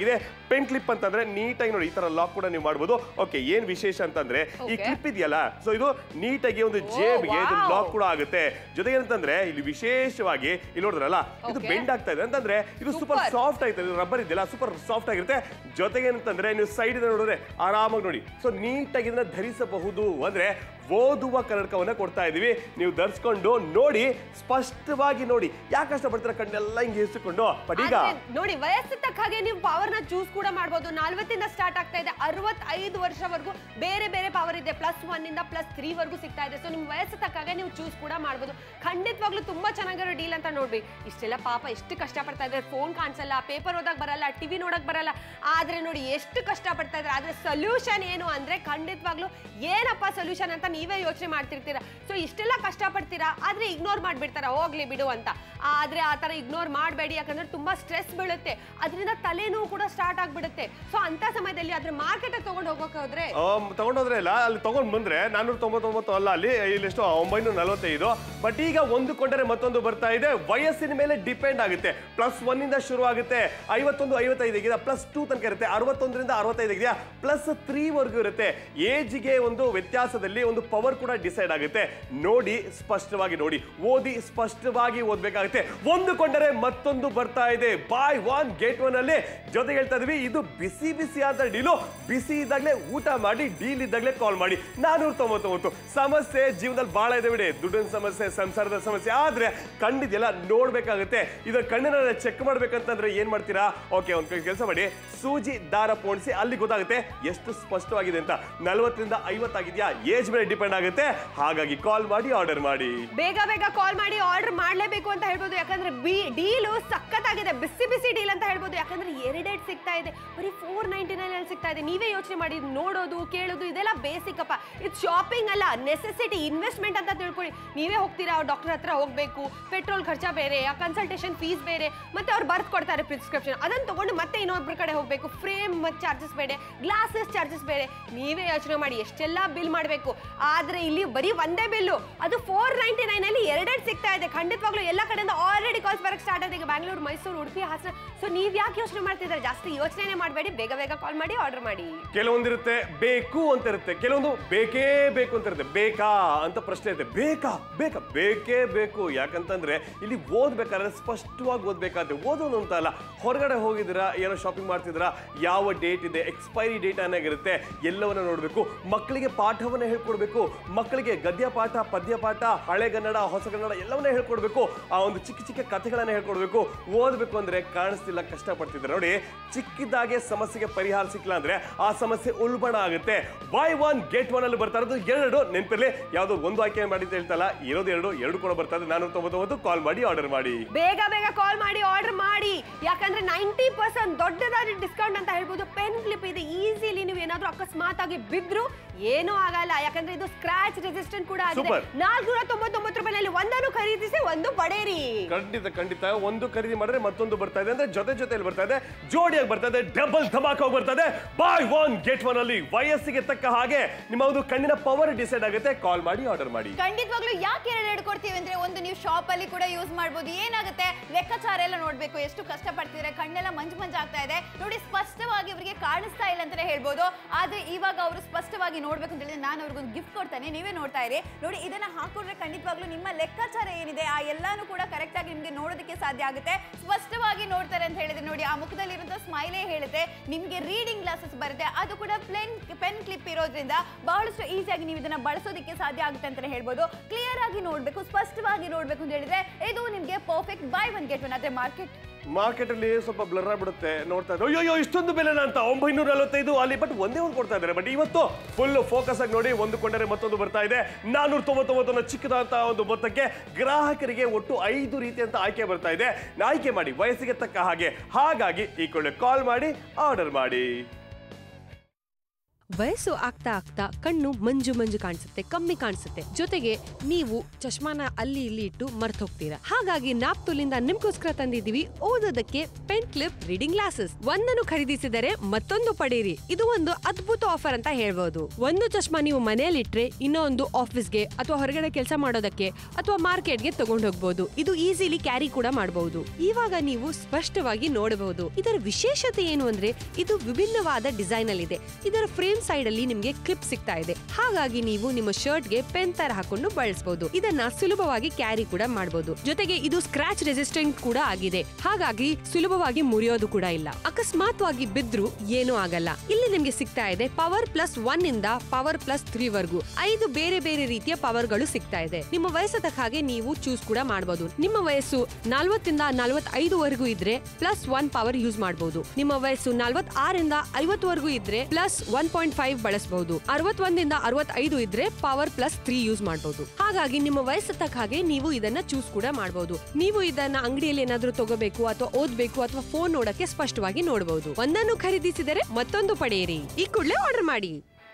Speaker 2: ಪೆನ್ ಕ್ಲಿಪ್ ಅಂತಂದ್ರೆ ನೀಟಾಗಿ ನೋಡಿ ಈ ತರ ಲಾಕ್ ಕೂಡ ನೀವು ಮಾಡ್ಬೋದು ಓಕೆ ಏನ್ ವಿಶೇಷ ಅಂತಂದ್ರೆ ಈ
Speaker 3: Okay.
Speaker 2: ಕ್ಲಿಪ್ ಇದೆಯಲ್ಲ ಸೊ ಇದು ನೀಟಾಗಿ ಒಂದು ಜೇಬ್ಗೆ ಇದು
Speaker 3: wow.
Speaker 2: ಲಾಕ್ ಕೂಡ ಆಗುತ್ತೆ ಜೊತೆಗೆ ಅಂತಂದ್ರೆ ಇಲ್ಲಿ ವಿಶೇಷವಾಗಿ ಇಲ್ಲಿ ನೋಡಿದ್ರಲ್ಲ ಇದು
Speaker 3: Okay.
Speaker 2: ಬೆಂಡ್ ಆಗ್ತಾ ಇದೆ ಅಂತಂದ್ರೆ ಇದು ಸೂಪರ್
Speaker 3: Super.
Speaker 2: ಸಾಫ್ಟ್ ಆಯ್ತದೆ ರಬ್ಬರ್ ಇದೆಯಲ್ಲ ಸೂಪರ್ ಸಾಫ್ಟ್ ಆಗಿರುತ್ತೆ ಜೊತೆಗೆ ಏನಂತಂದ್ರೆ ನೀವು ಸೈಡ್ ನೋಡಿದ್ರೆ ಆರಾಮಾಗಿ ನೋಡಿ ಸೊ ನೀಟಾಗಿ ಇದನ್ನ ಧರಿಸಬಹುದು ಅಂದ್ರೆ ಓದುವ ಕನ್ನಡಕವನ್ನ ಕೊಡ್ತಾ ಇದೀವಿ ನೀವು ಧರಿಸ್ಕೊಂಡು ನೋಡಿ ಸ್ಪಷ್ಟವಾಗಿ ನೋಡಿ ಯಾಕೆ ಕಷ್ಟಪಡ್ತೀರಾ ಕಣ್ಣೆಲ್ಲ ಹಿಂಗೆ ಇರಿಸಿಕೊಂಡು ಬಟ್ ಈಗ
Speaker 3: ಆದ್ರೆ ನೋಡಿ ವಯಸ್ಸು ತಕ್ಕ ಹಾಗೆ ನೀವು ಪವರ್ ನ ಚೂಸ್ ಕೂಡ ಮಾಡಬಹುದು ನಲ್ವತ್ತಿಂದ ಸ್ಟಾರ್ಟ್ ಆಗ್ತಾ ಇದೆ ಅರವತ್ತೈದು ವರ್ಷವರೆಗೂ ಬೇರೆ ಬೇರೆ ಪವರ್ ಇದೆ ಪ್ಲಸ್ ಒನ್ ಇಂದ ಪ್ಲಸ್ ತ್ರೀ ವರ್ಗೂ ಸಿಗ್ತಾ ಇದೆ ಸೊ ನಿಮ್ ವಯಸ್ಸು ತಕ್ಕ ಹಾಗೆ ನೀವು ಚೂಸ್ ಕೂಡ ಮಾಡಬಹುದು ಖಂಡಿತವಾಗ್ಲೂ ತುಂಬಾ ಚೆನ್ನಾಗಿರೋ ಡೀಲ್ ಅಂತ ನೋಡ್ರಿ ಇಷ್ಟೆಲ್ಲ ಪಾಪ ಎಷ್ಟು ಕಷ್ಟಪಡ್ತಾ ಇದ್ದಾರೆ ಫೋನ್ ಕಾಣಿಸಲ್ಲ ಪೇಪರ್ ಓದಕ್ ಬರಲ್ಲ ಟಿವಿ ನೋಡಕ್ ಬರಲ್ಲ ಆದ್ರೆ ನೋಡಿ ಎಷ್ಟು ಕಷ್ಟ ಪಡ್ತಾ ಇದ್ದಾರೆ ಆದ್ರೆ ಸೊಲ್ಯೂಷನ್ ಏನು ಅಂದ್ರೆ ಖಂಡಿತವಾಗ್ಲೂ ಏನಪ್ಪ ಸೊಲ್ಯೂಷನ್ ಅಂತ ನೀವೇ ಯೋಚನೆ ಮಾಡ್ತಿರ್ತೀರಾ ಸೊ ಇಷ್ಟೆಲ್ಲ ಕಷ್ಟಪಡ್ತೀರಾ ಆದ್ರೆ ಇಗ್ನೋರ್ ಮಾಡ್ಬಿಡ್ತಾರ ಹೋಗ್ಲಿ ಬಿಡು ಅಂತ ಆದ್ರೆ ಆ ತರ ಇಗ್ನೋರ್ ಮಾಡಬೇಡಿ ಯಾಕಂದ್ರೆ ತುಂಬಾ ಸ್ಟ್ರೆಸ್ ಬೀಳುತ್ತೆ ಅದರಿಂದ ತಲೆನೋವು ಕೂಡ ಸ್ಟಾರ್ಟ್ ಆಗ್ಬಿಡುತ್ತೆ ಸೊ ಅಂತ ಸಮಯದಲ್ಲಿ ಅದ್ರ ಮಾರ್ಕೆಟ್ ತಗೊಂಡು ಹೋಗೋಕೆ ಹೋದ್ರೆ
Speaker 2: ಆಮ್, ತಗೊಂಡೋದ್ರೆ ಇಲ್ಲ ಅಲ್ಲಿ ತಗೊಂಡ್ ಬಂದ್ರೆ ನಾನೂರ ತೊಂಬತ್ತೊಂಬತ್ತು ಅಲ್ಲ ಅಲ್ಲಿ ಇಲ್ಲಿ ಎಷ್ಟು ಒಂಬೈನೂರ ನಲವತ್ತೈದು ಬಟ್ ಈಗ ಒಂದು ಕೊಂಡರೆ ಮತ್ತೊಂದು ಬರ್ತಾ ಇದೆ ವಯಸ್ಸಿನ ಮೇಲೆ ಡಿಪೆಂಡ್ ಆಗುತ್ತೆ ಪ್ಲಸ್ ಒನ್ ಇಂದ ಶುರು ಆಗುತ್ತೆ ಐವತ್ತೊಂದು ಐವತ್ತೈದು ಇದೆಯಾ ಪ್ಲಸ್ ಟೂ ತನಕ ಇರುತ್ತೆ ಅರವತ್ತೊಂದರಿಂದ ಅರವತ್ತೈದು ಇದೆಯಾ ಪ್ಲಸ್ ತ್ರೀ ವರ್ಗೂ ಇರುತ್ತೆ ಏಜ್ಗೆ ಒಂದು ವ್ಯತ್ಯಾಸದಲ್ಲಿ ಒಂದು ಪವರ್ ಕೂಡ ಡಿಸೈಡ್ ಆಗುತ್ತೆ ನೋಡಿ ಸ್ಪಷ್ಟವಾಗಿ ನೋಡಿ ಓದಿ ಸ್ಪಷ್ಟವಾಗಿ ಓದ್ಬೇಕಾಗುತ್ತೆ ಒಂದು ಕೊಂಡರೆ ಮತ್ತೊಂದು ಬರ್ತಾ ಇದೆ ಬಾಯ್ ಒನ್ ಗೇಟ್ ಒನ್ ಅಲ್ಲಿ ಜೊತೆಗೆ ಹೇಳ್ತಾ ಇದೀವಿ ಇದು ಬಿಸಿ ಬಿಸಿ ಆದ ಡೀಲು ಬಿಸಿ ಇದ್ದಾಗಲೇ ಊಟ ಮಾಡಿ ಡೀಲ್ ಇದ್ದಾಗಲೇ ಕಾಲ್ ಮಾಡಿ ನಾನೂರ ತೊಂಬತ್ತೊಂಬತ್ತು ಸಮಸ್ಯೆ ಜೀವನದಲ್ಲಿ ಬಹಳ ಇದೆ ಬಿಡಿ ದುಡ್ಡಿನ ಸಮಸ್ಯೆ ಸಂಸಾರದ ಸಮಸ್ಯೆ ಆದ್ರೆ ಕಣ್ಣಿದೆಲ್ಲ ನೋಡ್ಬೇಕಾಗುತ್ತೆ ಇದರ ಕಣ್ಣಿನ ಚೆಕ್ ಮಾಡ್ಬೇಕಂತಂದ್ರೆ ಏನ್ ಮಾಡ್ತೀರಾ ಓಕೆ ಒಂದ್ ಕೆಲಸ ಮಾಡಿ ಸೂಜಿ ದಾರ ಪೋಣಿಸಿ ಅಲ್ಲಿ ಗೊತ್ತಾಗುತ್ತೆ ಎಷ್ಟು ಸ್ಪಷ್ಟವಾಗಿದೆ ಅಂತ ನಲವತ್ತರಿಂದ ಐವತ್ತಾಗಿದ್ಯಾ ಏಜ್ ಮೇಲೆ ಡಿಪೆಂಡ್ ಆಗುತ್ತೆ ಹಾಗಾಗಿ ಕಾಲ್ ಮಾಡಿ ಆರ್ಡರ್ ಮಾಡಿ
Speaker 3: ಬೇಗ ಬೇಗ ಕಾಲ್ ಮಾಡಿ ಆರ್ಡರ್ ಮಾಡ್ಲೇಬೇಕು ಅಂತ ಹೇಳ್ಬೋದು ಯಾಕಂದ್ರೆ ಬಿ ಡೀಲು ಸಖತ್ತಾಗಿದೆ ಬಿಸಿ ಬಿಸಿ ಡೀಲ್ ಅಂತ ಹೇಳ್ಬೋದು ಯಾಕಂದ್ರೆ ಎರಡೆರಡು ಸಿಗ್ತಾ ಇದೆ ಬರೀ ಫೋರ್ ನೈಂಟಿ ನೈನ್ ಅಲ್ಲಿ ಸಿಗ್ತಾ ಇದೆ ನೀವೇ ಯೋಚನೆ ಮಾಡಿ ಇದ್ ನೋಡೋದು ಕೇಳೋದು ಇದೆಲ್ಲ ಬೇಸಿಕ್ ಅಪ್ಪ ಇದು ಶಾಪಿಂಗ್ ಅಲ್ಲ ನೆಸೆಸಿಟಿ ಇನ್ವೆಸ್ಟ್ಮೆಂಟ್ ಅಂತ ತಿಳ್ಕೊಳ್ಳಿ ನೀವೇ ಹೋಗ್ತೀರಾ ಡಾಕ್ಟರ್ ಹತ್ರ ಹೋಗ್ಬೇಕು ಪೆಟ್ರೋಲ್ ಖರ್ಚ ಬೇರೆ ಆ ಕನ್ಸಲ್ಟೇಷನ್ ಫೀಸ್ ಬೇರೆ ಮತ್ತೆ ಅವ್ರು ಬರ್ದು ಕೊಡ್ತಾರೆ ಪ್ರಿಸ್ಕ್ರಿಪ್ಷನ್ ಅದನ್ನ ತಗೊಂಡು ಮತ್ತೆ ಇನ್ನೊಬ್ರ ಕಡೆ ಹೋಗ್ಬೇಕು ಫ್ರೇಮ್ ಚಾರ್ಜಸ್ ಬೇರೆ ಗ್ಲಾಸಸ್ ಚಾರ್ಜಸ್ ಬೇರೆ ನೀವೇ ಯೋಚನೆ ಮಾಡಿ ಎಷ್ಟೆಲ್ಲ ಬಿಲ್ ಮಾಡಬೇಕು ಆದ್ರೆ ಇಲ್ಲಿ ಬರೀ ಒಂದೇ ಬಿಲ್ಲು ಅದು ಫೋರ್ ನೈಂಟಿ ನೈನ್ ಅಲ್ಲಿ ಎರಡೆರಡು ಸಿಗ್ತಾ ಇದೆ ಖಂಡಿತವಾಗ್ಲೂ ಎಲ್ಲ ಕಡೆಯಿಂದ ಆಲ್ರೆಡಿ ಕಾಲ್ಸ್ ಬರಕ್ ಸ್ಟಾರ್ಟ್ ಆಗಿದೆ ಈಗ ಬ್ಯಾಂಗ್ಳೂರು ಮೈಸೂರು ಉಡುಪಿ ಹಾಸನ ಸೊ ನೀವ್ ಯಾಕೆ ಯೋಚನೆ ಮಾಡ್ತಿದ್ದಾರೆ ಜಾಸ್ತಿ ಯೋಚನೆ ಮಾಡಬೇಡಿ ಬೇಗ ಬೇಗ ಕಾಲ್ ಮಾಡಿ ಆರ್ಡರ್ ಮಾಡಿ
Speaker 2: ಕೆಲವೊಂದಿರುತ್ತೆ ಬೇಕು ಅಂತ ಇರುತ್ತೆ ಕೆಲವೊಂದು ಬೇಕೇ ಬೇಕು ಅಂತ ಇರುತ್ತೆ ಬೇಕಾ ಅಂತ ಪ್ರಶ್ನೆ ಇರುತ್ತೆ ಬೇಕಾ ಬೇಕಾ ಬೇಕೇ ಬೇಕು ಯಾಕಂತಂದ್ರೆ ಇಲ್ಲಿ ಓದ್ಬೇಕಾದ್ರೆ ಸ್ಪಷ್ಟವಾಗಿ ಓದ್ಬೇಕಾದ್ರೆ ಓದೋದು ಅಂತ ಅಲ್ಲ ಹೊರಗಡೆ ಹೋಗಿದ್ದೀರಾ ಏನೋ ಶಾಪಿಂಗ್ ಮಾಡ್ತಿದ್ದೀರಾ ಯಾವ ಡೇಟ್ ಇದೆ ಎಕ್ಸ್ಪೈರಿ ಡೇಟ್ ಅನ್ನೋಗಿರುತ್ತೆ ಎಲ್ಲವನ್ನ ನೋಡಬೇಕು ಮಕ್ಕಳಿಗೆ ಪಾಠವನ್ನ ಹೇಳ್ಕೊಡ್ಬೇಕು ಮಕ್ಕಳಿಗೆ ಗದ್ಯ ಪಾಠ ಪದ್ಯ ಪಾಠ ಹಳೆ ಕನ್ನಡ ಹೊಸ ಕನ್ನಡ ಎಲ್ಲವನ್ನ ಹೇಳ್ಕೊಡ್ಬೇಕು ಆ ಒಂದು ಚಿಕ್ಕ ಚಿಕ್ಕ ಕಥೆಗಳನ್ನ ಹೇಳ್ಕೊಡ್ಬೇಕು ಓದಬೇಕು ಅಂದ್ರೆ ಕಾಣಿಸ್ತಿಲ್ಲ ಕಷ್ಟಪಡ್ತಿದ್ದಾರೆ ನೋಡಿ ಚಿಕ್ಕದಾಗೆ ಸಮಸ್ಯೆಗೆ ಪರಿಹಾರ ಸಿಕ್ಕಿಲ್ಲ ಅಂದ್ರೆ ಆ ಸಮಸ್ಯೆ ಉಲ್ಬಣ ಆಗುತ್ತೆ ಬೈ ಒನ್ ಗೆಟ್ ಒನ್ ಅಲ್ಲಿ ಬರ್ತಾ ಇರೋದು ಎರಡು ನೆನಪಿರ್ಲಿ ಯಾವ್ದೋ ಒಂದು ಆಯ್ಕೆ ಮಾಡಿ ಅಂತ ಹೇಳ್ತಲ್ಲ ಇರೋದು ಎರಡು ಎರಡು ಕೂಡ ಬರ್ತಾ ಇದೆ ನಾನೂರ ತೊಂಬತ್ತೊಂಬತ್ತು ಕಾಲ್ ಮಾಡಿ ಆರ್ಡರ್ ಮಾಡಿ
Speaker 3: ಬೇಗ ಬೇಗ ಕಾಲ್ ಮಾಡಿ ಆರ್ಡರ್ ಮಾಡಿ ಯಾಕಂದ್ರೆ ನೈಂಟಿ ಪರ್ಸೆಂಟ್ ದೊಡ್ಡದಾದ ಡಿಸ್ಕೌಂಟ್ ಅಂತ ಹೇಳ್ಬೋದು ಪೆನ್ ಕ್ಲಿಪ್ ಇದೆ ಈಸಿಲಿ ನೀವು ಏನಾದ್ರೂ ಅಕಸ್ಮಾತ್ ಆಗಿ ಬಿದ್ರು ಏನೂ ಆಗಲ್ಲ ಯಾಕಂದ್ರೆ ಇದು ಸ್ಕ್ರಾಚ್ ರೆಸಿಸ್ಟೆಂಟ್ ಕೂಡ ಆಗಿದೆ
Speaker 2: Super.
Speaker 3: ನಾಲ್ಕುನೂರ ತೊಂಬತ್ತೊಂಬತ್ತು ರೂಪಾಯಿನಲ್ಲಿ ಒಂದನ್ನು ಖರೀದಿಸಿ ಒಂದು ಪಡೆಯಿರಿ
Speaker 2: ಖಂಡಿತ ಖಂಡಿತ ಒಂದು ಖರೀದಿ ಮಾಡಿದ್ರೆ ಮತ್ತೊಂದು ಬರ್ತಾ ಇದೆ ಅಂದ್ರೆ ಜೊತೆ ಜೊತೆಯಲ್ಲಿ ಬರ್ತಾ ಇದೆ ಜೋಡಿಯಾಗಿ ಬರ್ತಾ ಇದೆ ಡಬಲ್ ಧಮಾಕ ಹೋಗಿ ಬರ್ತಾ ಇದೆ ಬಾಯ್ ಒನ್ ಗೆಟ್ ಒನ್ ಅಲ್ಲಿ ವಯಸ್ಸಿಗೆ ತಕ್ಕ ಹಾಗೆ ನಿಮ್ಮ ಒಂದು ಕಣ್ಣಿನ ಪವರ್ ಡಿಸೈಡ್ ಆಗುತ್ತೆ ಕಾಲ್ ಮಾಡಿ ಆರ್ಡರ್ ಮಾಡಿ
Speaker 4: ಖಂಡಿತವಾಗ್ಲೂ ಯಾಕೆ ಎರಡು ಕೊಡ್ತೀವಿ ಅಂದ್ರೆ ಒಂದು ನೀವು ಶಾಪ್ ಅಲ್ಲಿ ಕೂಡ ಯೂಸ್ ಮಾಡ್ಬೋದು ಏನಾಗುತ್ತೆ ಲೆಕ್ಕಾಚಾರ ಎಲ್ಲ ನೋಡ್ಬೇಕು ಎಷ್ಟು ಕಷ್ಟ ಪಡ್ತಿದ್ರೆ ಕಣ್ಣೆಲ್ಲ ಮಂಜು ಮಂಜು ಆಗ್ತಾ ಇದೆ ನೋಡಿ ಸ್ಪಷ್ಟವಾಗಿ ಅವರಿಗೆ ಕಾಣಿಸ್ತಾ ಇಲ್ಲ ಅಂತಾನೆ ಹೇಳ್ಬೋದು ಆದ್ರೆ ಇವಾಗ ಅವರು ಸ್ಪಷ್ಟವಾಗಿ ನೋಡ್ಬೇಕು ಅಂತ ಹೇಳಿದ್ರೆ ನಾನು ಅವ್ರಿಗೊಂದು ಗಿಫ್ಟ್ ಕೊಡ್ತಾನೆ ನೀವೇ ನೋಡ್ತಾ ಇರಿ ನೋಡಿ ಇದನ್ನ ಹಾಕೊಂಡ್ರೆ ಖಂಡಿತವಾಗ್ಲೂ ನಿಮ್ಮ ಲೆಕ್ಕಾಚಾರ ಏನಿದೆ ಆ ಎಲ್ಲಾನು ಕೂಡ ಕರೆಕ್ಟ್ ಆಗಿ ನಿಮ್ಗೆ ನೋಡೋದಕ್ಕೆ ಸಾಧ್ಯ ಆಗುತ್ತೆ ಸ್ಪಷ್ಟವಾಗಿ ನೋಡ್ತಾರೆ ಅಂತ ಹೇಳಿದ್ರೆ ನೋಡಿ ಆ ಮುಖದಲ್ಲಿರುವಂತ ಸ್ಮೈಲೇ ಹೇಳುತ್ತೆ ನಿಮ್ಗೆ ರೀಡಿಂಗ್ ಗ್ಲಾಸಸ್ ಬರುತ್ತೆ ಅದು ಕೂಡ ಪ್ಲೇನ್ ಪೆನ್ ಕ್ಲಿಪ್ ಇರೋದ್ರಿಂದ ಬಹಳಷ್ಟು ಈಸಿಯಾಗಿ ನೀವು ಇದನ್ನ ಬಳಸೋದಕ್ಕೆ ಸಾಧ್ಯ ಆಗುತ್ತೆ ಅಂತಾನೆ ಹೇಳ್ಬೋದು ಕ್ಲಿಯರ್ ಆಗಿ ನೋಡ್ಬೇಕು ಸ್ಪಷ್ಟವಾಗಿ ನೋಡ್ಬೇಕು ಅಂತ ಹೇಳಿದ್ರೆ ಇದು ನಿಮ್ಗೆ perfect buy one get one ಆದ್ರೆ ಮಾರ್ಕೆಟ್
Speaker 2: ಮಾರ್ಕೆಟ್ ಅಲ್ಲಿ ಸ್ವಲ್ಪ ಬ್ಲರ್ ಆಗ್ಬಿಡುತ್ತೆ ನೋಡ್ತಾ ಇದ್ರೆ ಅಯ್ಯೋ ಇಷ್ಟೊಂದು ಬೆಲೆನ ಅಂತ ಒಂಬೈನೂರ ನಲವತ್ತೈದು ಅಲ್ಲಿ ಬಟ್ ಒಂದೇ ಒಂದು ಕೊಡ್ತಾ ಇದ್ದಾರೆ ಬಟ್ ಇವತ್ತು ಫುಲ್ ಫೋಕಸ್ ಆಗಿ ನೋಡಿ ಒಂದು ಕೊಂಡರೆ ಮತ್ತೊಂದು ಬರ್ತಾ ಇದೆ ನಾನೂರ ತೊಂಬತ್ತೊಂಬತ್ತನ್ನ ಚಿಕ್ಕದಂತ ಒಂದು ಮೊತ್ತಕ್ಕೆ ಗ್ರಾಹಕರಿಗೆ ಒಟ್ಟು ಐದು ರೀತಿಯಂತ ಆಯ್ಕೆ ಬರ್ತಾ ಇದೆ ಆಯ್ಕೆ ಮಾಡಿ ವಯಸ್ಸಿಗೆ ತಕ್ಕ ಹಾಗೆ ಹಾಗಾಗಿ ಈ ಕೊಳ್ಳೆ ಕಾಲ್ ಮಾಡಿ ಆರ್ಡರ್ ಮಾಡಿ
Speaker 1: ವಯಸ್ಸು ಆಗ್ತಾ ಆಗ್ತಾ ಕಣ್ಣು ಮಂಜು ಮಂಜು ಕಾಣಿಸುತ್ತೆ ಕಮ್ಮಿ ಕಾಣಿಸುತ್ತೆ ಜೊತೆಗೆ ನೀವು ಚಶ್ಮಾನ ಅಲ್ಲಿ ಇಲ್ಲಿ ಇಟ್ಟು ಮರ್ತ್ ಹೋಗ್ತೀರಾ ಹಾಗಾಗಿ ನಾಪ್ತುಲಿಂದ ನಿಮ್ಗೋಸ್ಕರ ತಂದಿದೀವಿ ಓದೋದಕ್ಕೆ ಪೆನ್ ಕ್ಲಿಪ್ ರೀಡಿಂಗ್ ಗ್ಲಾಸಸ್ ಒಂದನ್ನು ಖರೀದಿಸಿದರೆ ಮತ್ತೊಂದು ಪಡೀರಿ ಇದು ಒಂದು ಅದ್ಭುತ ಆಫರ್ ಅಂತ ಹೇಳ್ಬೋದು ಒಂದು ಚಶ್ಮಾ ನೀವು ಮನೆಯಲ್ಲಿಟ್ರೆ ಇನ್ನೊಂದು ಆಫೀಸ್ಗೆ ಅಥವಾ ಹೊರಗಡೆ ಕೆಲಸ ಮಾಡೋದಕ್ಕೆ ಅಥವಾ ಮಾರ್ಕೆಟ್ಗೆ ತಗೊಂಡು ಹೋಗ್ಬೋದು ಇದು ಈಸಿಲಿ ಕ್ಯಾರಿ ಕೂಡ ಮಾಡಬಹುದು ಇವಾಗ ನೀವು ಸ್ಪಷ್ಟವಾಗಿ ನೋಡಬಹುದು ಇದರ ವಿಶೇಷತೆ ಏನು ಅಂದ್ರೆ ಇದು ವಿಭಿನ್ನವಾದ ಡಿಸೈನ್ ಅಲ್ಲಿ ಇದೆ ಇದರ ಫ್ರೇಮ್ ಸೈಡ್ ಅಲ್ಲಿ ನಿಮ್ಗೆ ಕ್ಲಿಪ್ ಸಿಗ್ತಾ ಇದೆ ಹಾಗಾಗಿ ನೀವು ನಿಮ್ಮ ಶರ್ಟ್ ಗೆ ಪೆನ್ ತರ ಹಾಕೊಂಡು ಬಳಸಬಹುದು ಇದನ್ನ ಸುಲಭವಾಗಿ ಕ್ಯಾರಿ ಕೂಡ ಮಾಡಬಹುದು ಜೊತೆಗೆ ಇದು ಸ್ಕ್ರಾಚ್ ರೆಸಿಸ್ಟೆಂಟ್ ಕೂಡ ಆಗಿದೆ ಹಾಗಾಗಿ ಸುಲಭವಾಗಿ ಮುರಿಯೋದು ಕೂಡ ಇಲ್ಲ ಅಕಸ್ಮಾತ್ವಾಗಿ ಬಿದ್ರು ಏನೂ ಆಗಲ್ಲ ಇಲ್ಲಿ ನಿಮ್ಗೆ ಸಿಗ್ತಾ ಇದೆ ಪವರ್ ಪ್ಲಸ್ ಒನ್ ಇಂದ ಪವರ್ ಪ್ಲಸ್ ತ್ರೀ ವರ್ಗು ಐದು ಬೇರೆ ಬೇರೆ ರೀತಿಯ ಪವರ್ ಗಳು ಸಿಗ್ತಾ ಇದೆ ನಿಮ್ಮ ವಯಸ್ಸು ತಕ್ಕ ಹಾಗೆ ನೀವು ಚೂಸ್ ಕೂಡ ಮಾಡಬಹುದು ನಿಮ್ಮ ವಯಸ್ಸು ನಲ್ವತ್ತಿಂದ ನಲ್ವತ್ತೈದು ವರೆಗೂ ಇದ್ರೆ ಪ್ಲಸ್ ಒನ್ ಪವರ್ ಯೂಸ್ ಮಾಡಬಹುದು ನಿಮ್ಮ ವಯಸ್ಸು ನಲ್ವತ್ ಆರಿಂದ ಐವತ್ತವರೆಗೂ ಇದ್ರೆ ಪ್ಲಸ್ ಒನ್ ಪಾಯಿಂಟ್ ಫೈವ್ ಬಳಸಬಹುದು ಅರವತ್ತೊಂದಿಂದ ಅರವತ್ತೈದು ಇದ್ರೆ ಪವರ್ ಪ್ಲಸ್ ತ್ರೀ ಯೂಸ್ ಮಾಡಬಹುದು ಹಾಗಾಗಿ ನಿಮ್ಮ ವಯಸ್ಸು ತಕ್ಕ ಹಾಗೆ ನೀವು ಇದನ್ನ ಚೂಸ್ ಕೂಡ ಮಾಡಬಹುದು ನೀವು ಇದನ್ನ ಅಂಗಡಿಯಲ್ಲಿ ಏನಾದ್ರೂ ತಗೋಬೇಕು ಅಥವಾ ಓದ್ಬೇಕು ಅಥವಾ ಫೋನ್ ನೋಡಕ್ಕೆ ಸ್ಪಷ್ಟವಾಗಿ ನೋಡಬಹುದು ಒಂದನ್ನು ಖರೀದಿಸಿದರೆ ಮತ್ತೊಂದು ಪಡೆಯಿರಿ ಈ ಕೂಡಲೇ ಆರ್ಡರ್ ಮಾಡಿ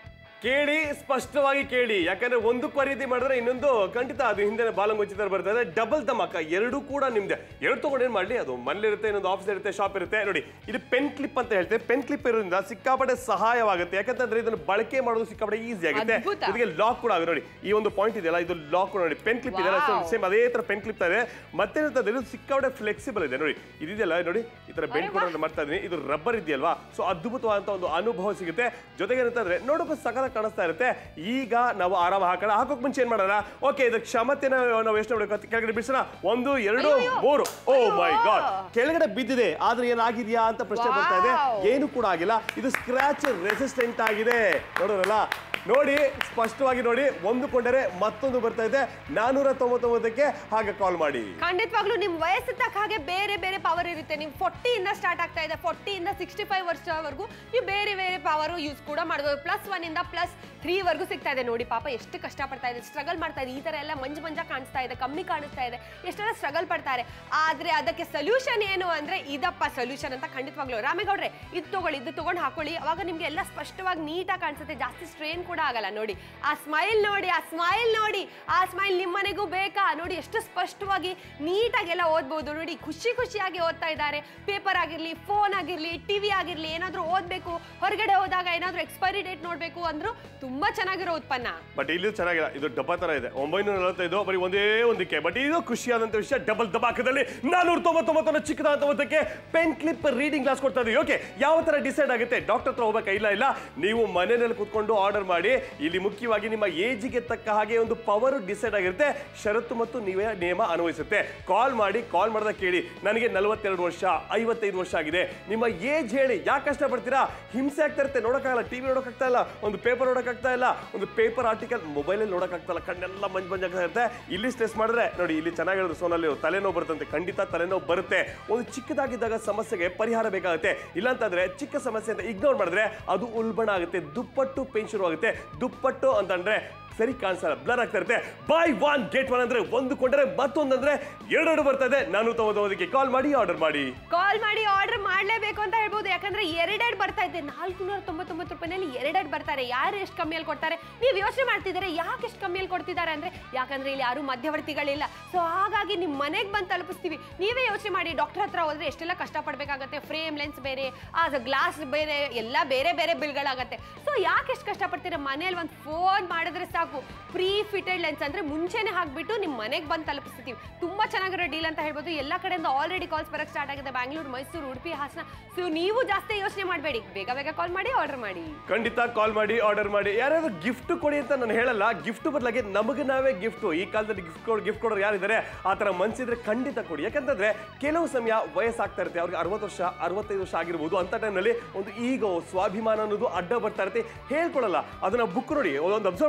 Speaker 2: ಕೇಳಿ ಸ್ಪಷ್ಟವಾಗಿ ಕೇಳಿ ಯಾಕಂದ್ರೆ ಒಂದು ಖರೀದಿ ಮಾಡಿದ್ರೆ ಇನ್ನೊಂದು ಖಂಡಿತ ಅದು ಹಿಂದೆ ಬಾಲಂಗುಚಿ ತರ ಬರ್ತದೆ ಡಬಲ್ ಧಮಾಕ ಎರಡು ಕೂಡ ನಿಮ್ದೆ ಎರಡು ತಗೊಂಡು ಏನ್ ಮಾಡ್ಲಿ ಅದು ಮನೇಲಿರುತ್ತೆ ಇನ್ನೊಂದು ಆಫೀಸ್ ಇರುತ್ತೆ ಶಾಪ್ ಇರುತ್ತೆ ನೋಡಿ ಇದು ಪೆನ್ ಕ್ಲಿಪ್ ಅಂತ ಹೇಳ್ತೇವೆ ಪೆನ್ ಕ್ಲಿಪ್ ಇರೋದ್ರಿಂದ ಸಿಕ್ಕಾಪಟ್ಟೆ ಸಹಾಯವಾಗುತ್ತೆ ಯಾಕಂತಂದ್ರೆ ಇದನ್ನು ಬಳಕೆ ಮಾಡೋದು ಸಿಕ್ಕಾಪಟ್ಟೆ ಈಸಿ ಆಗುತ್ತೆ
Speaker 3: ಅದ್ಭುತ.
Speaker 2: ಇದಕ್ಕೆ ಲಾಕ್ ಕೂಡ ಆಗುತ್ತೆ ನೋಡಿ ಈ ಒಂದು ಪಾಯಿಂಟ್ ಇದೆಯಲ್ಲ ಇದು ಲಾಕ್ ಕೂಡ ನೋಡಿ ಪೆನ್ ಕ್ಲಿಪ್ ಇದೆಯಲ್ಲ
Speaker 3: Wow.
Speaker 2: ಸೇಮ್ ಅದೇ ತರ ಪೆನ್ ಕ್ಲಿಪ್ ಇದೆ ಮತ್ತೆ ಏನಂತಂದ್ರೆ ಇದು ಸಿಕ್ಕಾಪಟ್ಟೆ ಫ್ಲೆಕ್ಸಿಬಲ್ ಇದೆ ನೋಡಿ ಇದಿದೆಯಲ್ಲ ನೋಡಿ ಈ ತರ ಬೆಂಡ್ ಕೂಡ ಮಾಡ್ತಾ ಇದೀನಿ ಇದು ರಬ್ಬರ್ ಇದೆಯಲ್ವಾ ಸೊ ಅದ್ಭುತವಾದಂತ ಒಂದು ಅನುಭವ ಸಿಗುತ್ತೆ ಜೊತೆಗೆ ಏನಂತಂದ್ರೆ ನೋಡೋಕೆ ಸಕಲ ಕಾಣಿಸ್ತಾ ಇರುತ್ತೆ ಈಗ ನಾವು ಆರಾಮ ಹಾಕೋಣ ಹಾಕೋಕ್ ಮುಂಚೆ ಏನ್ ಮಾಡೋಣ ಓಕೆ ಇದಕ್ಕೆ ಕ್ಷಮತೆನ ನಾವು ಎಷ್ಟು ನೋಡಬೇಕು ಕೆಳಗಡೆ ಬಿಡಿಸೋಣ ಒಂದು ಎರಡು ಮೂರು ಓ ಮೈ ಗಾಡ್ ಕೆಳಗಡೆ ಬಿದ್ದಿದೆ ಆದ್ರೆ ಏನಾಗಿದ್ಯಾ ಅಂತ ಪ್ರಶ್ನೆ ಬರ್ತಾ ಇದೆ
Speaker 3: Wow.
Speaker 2: ಏನು ಕೂಡ ಆಗಿಲ್ಲ ಇದು ಸ್ಕ್ರಾಚ್ ರೆಸಿಸ್ಟೆಂಟ್ ಆಗಿದೆ ನೋಡೋರಲ್ಲ ನೋಡಿ ಸ್ಪಷ್ಟವಾಗಿ ನೋಡಿ ಒಂದು ಕೊಂಡರೆ ಮತ್ತೊಂದು ಬರ್ತಾ ಇದೆ ನಾನೂರ ತೊಂಬತ್ತೊಂಬತ್ತಕ್ಕೆ ಹಾಗೆ ಕಾಲ್ ಮಾಡಿ
Speaker 3: ಖಂಡಿತವಾಗ್ಲೂ ನಿಮ್ ವಯಸ್ಸು ತಕ್ಕ ಹಾಗೆ ಬೇರೆ ಬೇರೆ ಪವರ್ ಇರುತ್ತೆ ನಿಮ್ ಫೋರ್ಟಿ ಇಂದ ಸ್ಟಾರ್ಟ್ ಆಗ್ತಾ ಇದೆ ಫೋರ್ಟಿ ಇಂದ ಸಿಕ್ಸ್ಟಿ ಫೈವ್ ವರ್ಷವರೆಗೂ ನೀವು ಬೇರೆ ಬೇರೆ ಪವರ್ ಯೂಸ್ ಕೂಡ ಮಾಡ್ಬೋದು ಪ್ಲಸ್ ಒನ್ ಇಂದ ಪ್ಲಸ್ ತ್ರೀ ವರ್ಗೂ ಸಿಗ್ತಾ ಇದೆ ನೋಡಿ ಪಾಪ ಎಷ್ಟು ಕಷ್ಟ ಪಡ್ತಾ ಇದೆ ಸ್ಟ್ರಗಲ್ ಮಾಡ್ತಾ ಇದೆ ಈ ತರ ಎಲ್ಲ ಮಂಜು ಮಂಜ ಕಾಣಿಸ್ತಾ ಇದೆ ಕಮ್ಮಿ ಕಾಣಿಸ್ತಾ ಇದೆ ಎಷ್ಟೆಲ್ಲ ಸ್ಟ್ರಗಲ್ ಪಡ್ತಾರೆ ಆದ್ರೆ ಅದಕ್ಕೆ ಸೊಲ್ಯೂಷನ್ ಏನು ಅಂದ್ರೆ ಇದಪ್ಪ ಸೊಲ್ಯೂಷನ್ ಅಂತ ಖಂಡಿತವಾಗ್ಲು ರಾಮೇಗೌಡ್ರೆ ಇದು ತಗೊಳ್ಳಿ ಇದು ತಗೊಂಡು ಹಾಕೊಳ್ಳಿ ಅವಾಗ ನಿಮ್ಗೆ ಎಲ್ಲ ಸ್ಪಷ್ಟವಾಗಿ ನೀಟಾಗಿ ಕಾಣಿಸುತ್ತೆ ಜಾಸ್ತಿ ಸ್ಟ್ರೇನ್ ಕೂಡ ಆಗಲ್ಲ ನೋಡಿ ಆ ಸ್ಮೈಲ್ ನೋಡಿ ಆ ಸ್ಮೈಲ್ ನೋಡಿ ಆ ಸ್ಮೈಲ್ ನಿಮ್ಮನೆಗೂ ಬೇಕಾ ನೋಡಿ ಎಷ್ಟು ಸ್ಪಷ್ಟವಾಗಿ ನೀಟಾಗಿ ಎಲ್ಲ ಓದ್ಬೋದು ನೋಡಿ ಖುಷಿ ಖುಷಿಯಾಗಿ ಓದ್ತಾ ಇದ್ದಾರೆ ಪೇಪರ್ ಆಗಿರ್ಲಿ ಫೋನ್ ಆಗಿರ್ಲಿ ಟಿವಿ ಆಗಿರ್ಲಿ ಏನಾದ್ರೂ ಓದ್ಬೇಕು ಹೊರಗಡೆ ಹೋದಾಗ ಏನಾದ್ರೂ ಎಕ್ಸ್ಪೈರಿ ಡೇಟ್ ನೋಡ್ಬೇಕು ಅಂದ್ರೂ ತುಂಬಾ ಚೆನ್ನಾಗಿರೋ ಉತ್ಪನ್ನ
Speaker 2: ಬಟ್ ಇಲ್ಲಿ ಚೆನ್ನಾಗಿಲ್ಲ ಇದು ಡಬ್ಬ ತರ ಇದೆ ಒಂಬೈನೂರ ನಲವತ್ತೈದು ಬರೀ ಒಂದೇ ಒಂದಕ್ಕೆ ಬಟ್ ಇದು ಖುಷಿಯಾದಂತ ವಿಷಯ ಡಬಲ್ ದಬಾಕದಲ್ಲಿ ನಾನೂರ ತೊಂಬತ್ತೊಂಬತ್ತನ ಚಿಕ್ಕದಾದಂತ ಒಂದಕ್ಕೆ ಪೆನ್ ಕ್ಲಿಪ್ ರೀಡಿಂಗ್ ಕ್ಲಾಸ್ ಕೊಡ್ತಾ ಇದೀವಿ ಓಕೆ ಯಾವ ತರ ಡಿಸೈಡ್ ಆಗುತ್ತೆ ಡಾಕ್ಟರ್ ಹತ್ರ ಹೋಗ್ಬೇಕಾ ಇಲ್ಲ ಇಲ್ಲ ನೀವು ಮನೆಯಲ್ಲಿ ಕೂತ್ಕೊಂಡು ಆರ್ಡರ್ ಮಾಡಿ ಇಲ್ಲಿ ಮುಖ್ಯವಾಗಿ ನಿಮ್ಮ ಏಜಿಗೆ ತಕ್ಕ ಹಾಗೆ ಒಂದು ಪವರ್ ಡಿಸೈಡ್ ಆಗಿರುತ್ತೆ ಷರತ್ತು ಮತ್ತು ನೀವೇ ನಿಯಮ ಅನ್ವಯಿಸುತ್ತೆ ಕಾಲ್ ಮಾಡಿ ಕಾಲ್ ಮಾಡಿದಾಗ ಕೇಳಿ ನನಗೆ ನಲವತ್ತೆರಡು ವರ್ಷ ಐವತ್ತೈದು ವರ್ಷ ಆಗಿದೆ ನಿಮ್ಮ ಏಜ್ ಹೇಳಿ ಯಾಕೆ ಕಷ್ಟಪಡ್ತೀರಾ ಹಿಂಸೆ ಆಗ್ತಾ ಇರುತ್ತೆ ನೋಡೋಕ್ಕಾಗಲ್ಲ ಟಿವಿ ನೋಡೋಕ್ಕಾಗ್ತಾ ಇಲ್ಲ ಒಂದು ಪೇಪರ್ ನೋಡೋಕ್ಕಾಗ್ತಾ ಇಲ್ಲ ಒಂದು ಪೇಪರ್ ಆರ್ಟಿಕಲ್ ಮೊಬೈಲಲ್ಲಿ ನೋಡೋಕ್ಕಾಗ್ತಾ ಇಲ್ಲ ಕಣ್ಣೆಲ್ಲ ಮಂಜ್ ಮಂಜಾಗ್ತಾ ಇರುತ್ತೆ ಇಲ್ಲಿ ಸ್ಟ್ರೆಸ್ ಮಾಡಿದ್ರೆ ನೋಡಿ ಇಲ್ಲಿ ಚೆನ್ನಾಗಿ ಹೇಳಿದ್ರು ಸೋನಲ್ಲಿ ತಲೆನೋವು ಬರುತ್ತಂತೆ ಖಂಡಿತ ತಲೆನೋವು ಬರುತ್ತೆ ಒಂದು ಚಿಕ್ಕದಾಗಿದ್ದಾಗ ಸಮಸ್ಯೆಗೆ ಪರಿಹಾರ ಬೇಕಾಗುತ್ತೆ ಇಲ್ಲಾಂತಂದ್ರೆ ಚಿಕ್ಕ ಸಮಸ್ಯೆ ಅಂತ ಇಗ್ನೋರ್ ಮಾಡಿದ್ರೆ ಅದು ಉಲ್ಬಣ ಆಗುತ್ತೆ ದುಪ್ಪಟ್ಟು ಪೇನ್ ಶುರು ಆಗುತ್ತೆ ದುಪ್ಪಟ್ಟು ಅಂತಂದ್ರೆ ಸರಿ ಕಾಣಿಸಲ್ಲ ಬ್ಲರ್ ಆಗ್ತಾ ಇರುತ್ತೆ ಬೈ ಒನ್ ಗೆಟ್ ಒನ್ ಅಂದ್ರೆ ಒಂದು ಕೊಂಡ್ರೆ ಮತ್ತೊಂದಂದ್ರೆ ಎರಡೆರಡು ಬರ್ತಾ ಇದೆ ನಾನು ತಗೋದಕ್ಕೆ ಕಾಲ್ ಮಾಡಿ ಆರ್ಡರ್ ಮಾಡಿ
Speaker 3: ಕಾಲ್ ಮಾಡಿ ಆರ್ಡರ್ ಮಾಡ್ಲೇಬೇಕು ಅಂತ ಹೇಳ್ಬೋದು ಯಾಕಂದ್ರೆ ಎರಡೆರಡು ಬರ್ತಾ ಇದೆ ನಾಲ್ಕುನೂರ ತೊಂಬತ್ತೊಂಬತ್ತು ರೂಪಾಯಿನಲ್ಲಿ ಎರಡೆರಡು ಬರ್ತಾರೆ ಯಾರು ಎಷ್ಟು ಕಮ್ಮಿಯಲ್ಲಿ ಕೊಡ್ತಾರೆ ನೀವು ಯೋಚನೆ ಮಾಡ್ತಿದ್ದಾರೆ ಯಾಕೆ ಎಷ್ಟು ಕಮ್ಮಿಯಲ್ಲಿ ಕೊಡ್ತಿದ್ದಾರೆ ಅಂದ್ರೆ ಯಾಕಂದ್ರೆ ಇಲ್ಲಿ ಯಾರು ಮಧ್ಯವರ್ತಿಗಳಿಲ್ಲ ಸೊ ಹಾಗಾಗಿ ನಿಮ್ಮ ಮನೆಗೆ ಬಂದು ತಲುಪಿಸ್ತೀವಿ ನೀವೇ ಯೋಚನೆ ಮಾಡಿ ಡಾಕ್ಟರ್ ಹತ್ರ ಹೋದ್ರೆ ಎಷ್ಟೆಲ್ಲ ಕಷ್ಟಪಡಬೇಕಾಗತ್ತೆ ಫ್ರೇಮ್ ಲೆನ್ಸ್ ಬೇರೆ ಆ ಗ್ಲಾಸ್ ಬೇರೆ ಎಲ್ಲ ಬೇರೆ ಬೇರೆ ಬಿಲ್ಗಳಾಗತ್ತೆ ಸೊ ಯಾಕೆ ಎಷ್ಟು ಕಷ್ಟಪಡ್ತೀರಾ ಮನೇಲಿ ಒಂದು ಫೋನ್ ಮಾಡಿದ್ರೆ ಸಾಕು ಪ್ರೀ ಫಿಟೆಡ್ ಲೆನ್ಸ್ ಅಂದ್ರೆ ಮುಂಚೆನೆ ಹಾಕ್ಬಿಟ್ಟು ನಿಮ್ಮ ಮನೆಗೆ ಬಂದು ತಲುಪಿಸ್ತೀವಿ ತುಂಬಾ ಚೆನ್ನಾಗಿರೋ ಡೀಲ್ ಅಂತ ಹೇಳ್ಬೋದು ಎಲ್ಲ ಕಡೆಯಿಂದ ಆಲ್ರೆಡಿ ಕಾಲ್ಸ್ ಬರಕ್ ಸ್ಟಾರ್ಟ್ ಆಗಿದೆ ಬ್ಯಾಂಗ್ಳೂರು ಮೈಸೂರು ಉಡುಪಿ ಹಾಸನ ಸೊ ನೀವು ಜಾಸ್ತಿ ಯೋಚನೆ ಮಾಡಬೇಡಿ ಬೇಗ ಬೇಗ ಕಾಲ್ ಮಾಡಿ ಆರ್ಡರ್ ಮಾಡಿ
Speaker 2: ಖಂಡಿತ ಕಾಲ್ ಮಾಡಿ ಆರ್ಡರ್ ಮಾಡಿ ಯಾರಾದ್ರೂ ಗಿಫ್ಟ್ ಕೊಡಿ ಅಂತ ನಾನು ಹೇಳಲ್ಲ ಗಿಫ್ಟ್ ಬದಲಾಗಿ ನಮಗೆ ನಾವೇ ಗಿಫ್ಟ್ ಈ ಕಾಲದಲ್ಲಿ ಗಿಫ್ಟ್ ಕೊಡ್ ಗಿಫ್ಟ್ ಕೊಡೋರು ಯಾರಿದ್ದಾರೆ ಆ ಥರ ಮನ್ಸಿದ್ರೆ ಖಂಡಿತ ಕೊಡಿ ಯಾಕಂತಂದ್ರೆ ಕೆಲವು ಸಮಯ ವಯಸ್ಸಾಗ್ತಾ ಇರುತ್ತೆ ಅವ್ರಿಗೆ ಅರವತ್ತು ವರ್ಷ ಅರವತ್ತೈದು ವರ್ಷ ಆಗಿರ್ಬೋದು ಅಂತ ಟೈಮ್ನಲ್ಲಿ ಒಂದು ಈಗೋ ಸ್ವಾಭಿಮಾನ ಅನ್ನೋದು ಅಡ್ಡ ಬರ್ತಾ ಇರುತ್ತೆ ಹೇಳ್ಕೊಳಲ್ಲ ಅದನ್ನ ಬುಕ್ ನೋಡಿ ಒಂದು ಅಬ್ಸರ್ವ್ ಮಾಡ್ಬೇಕಾಗುತ್ತೆ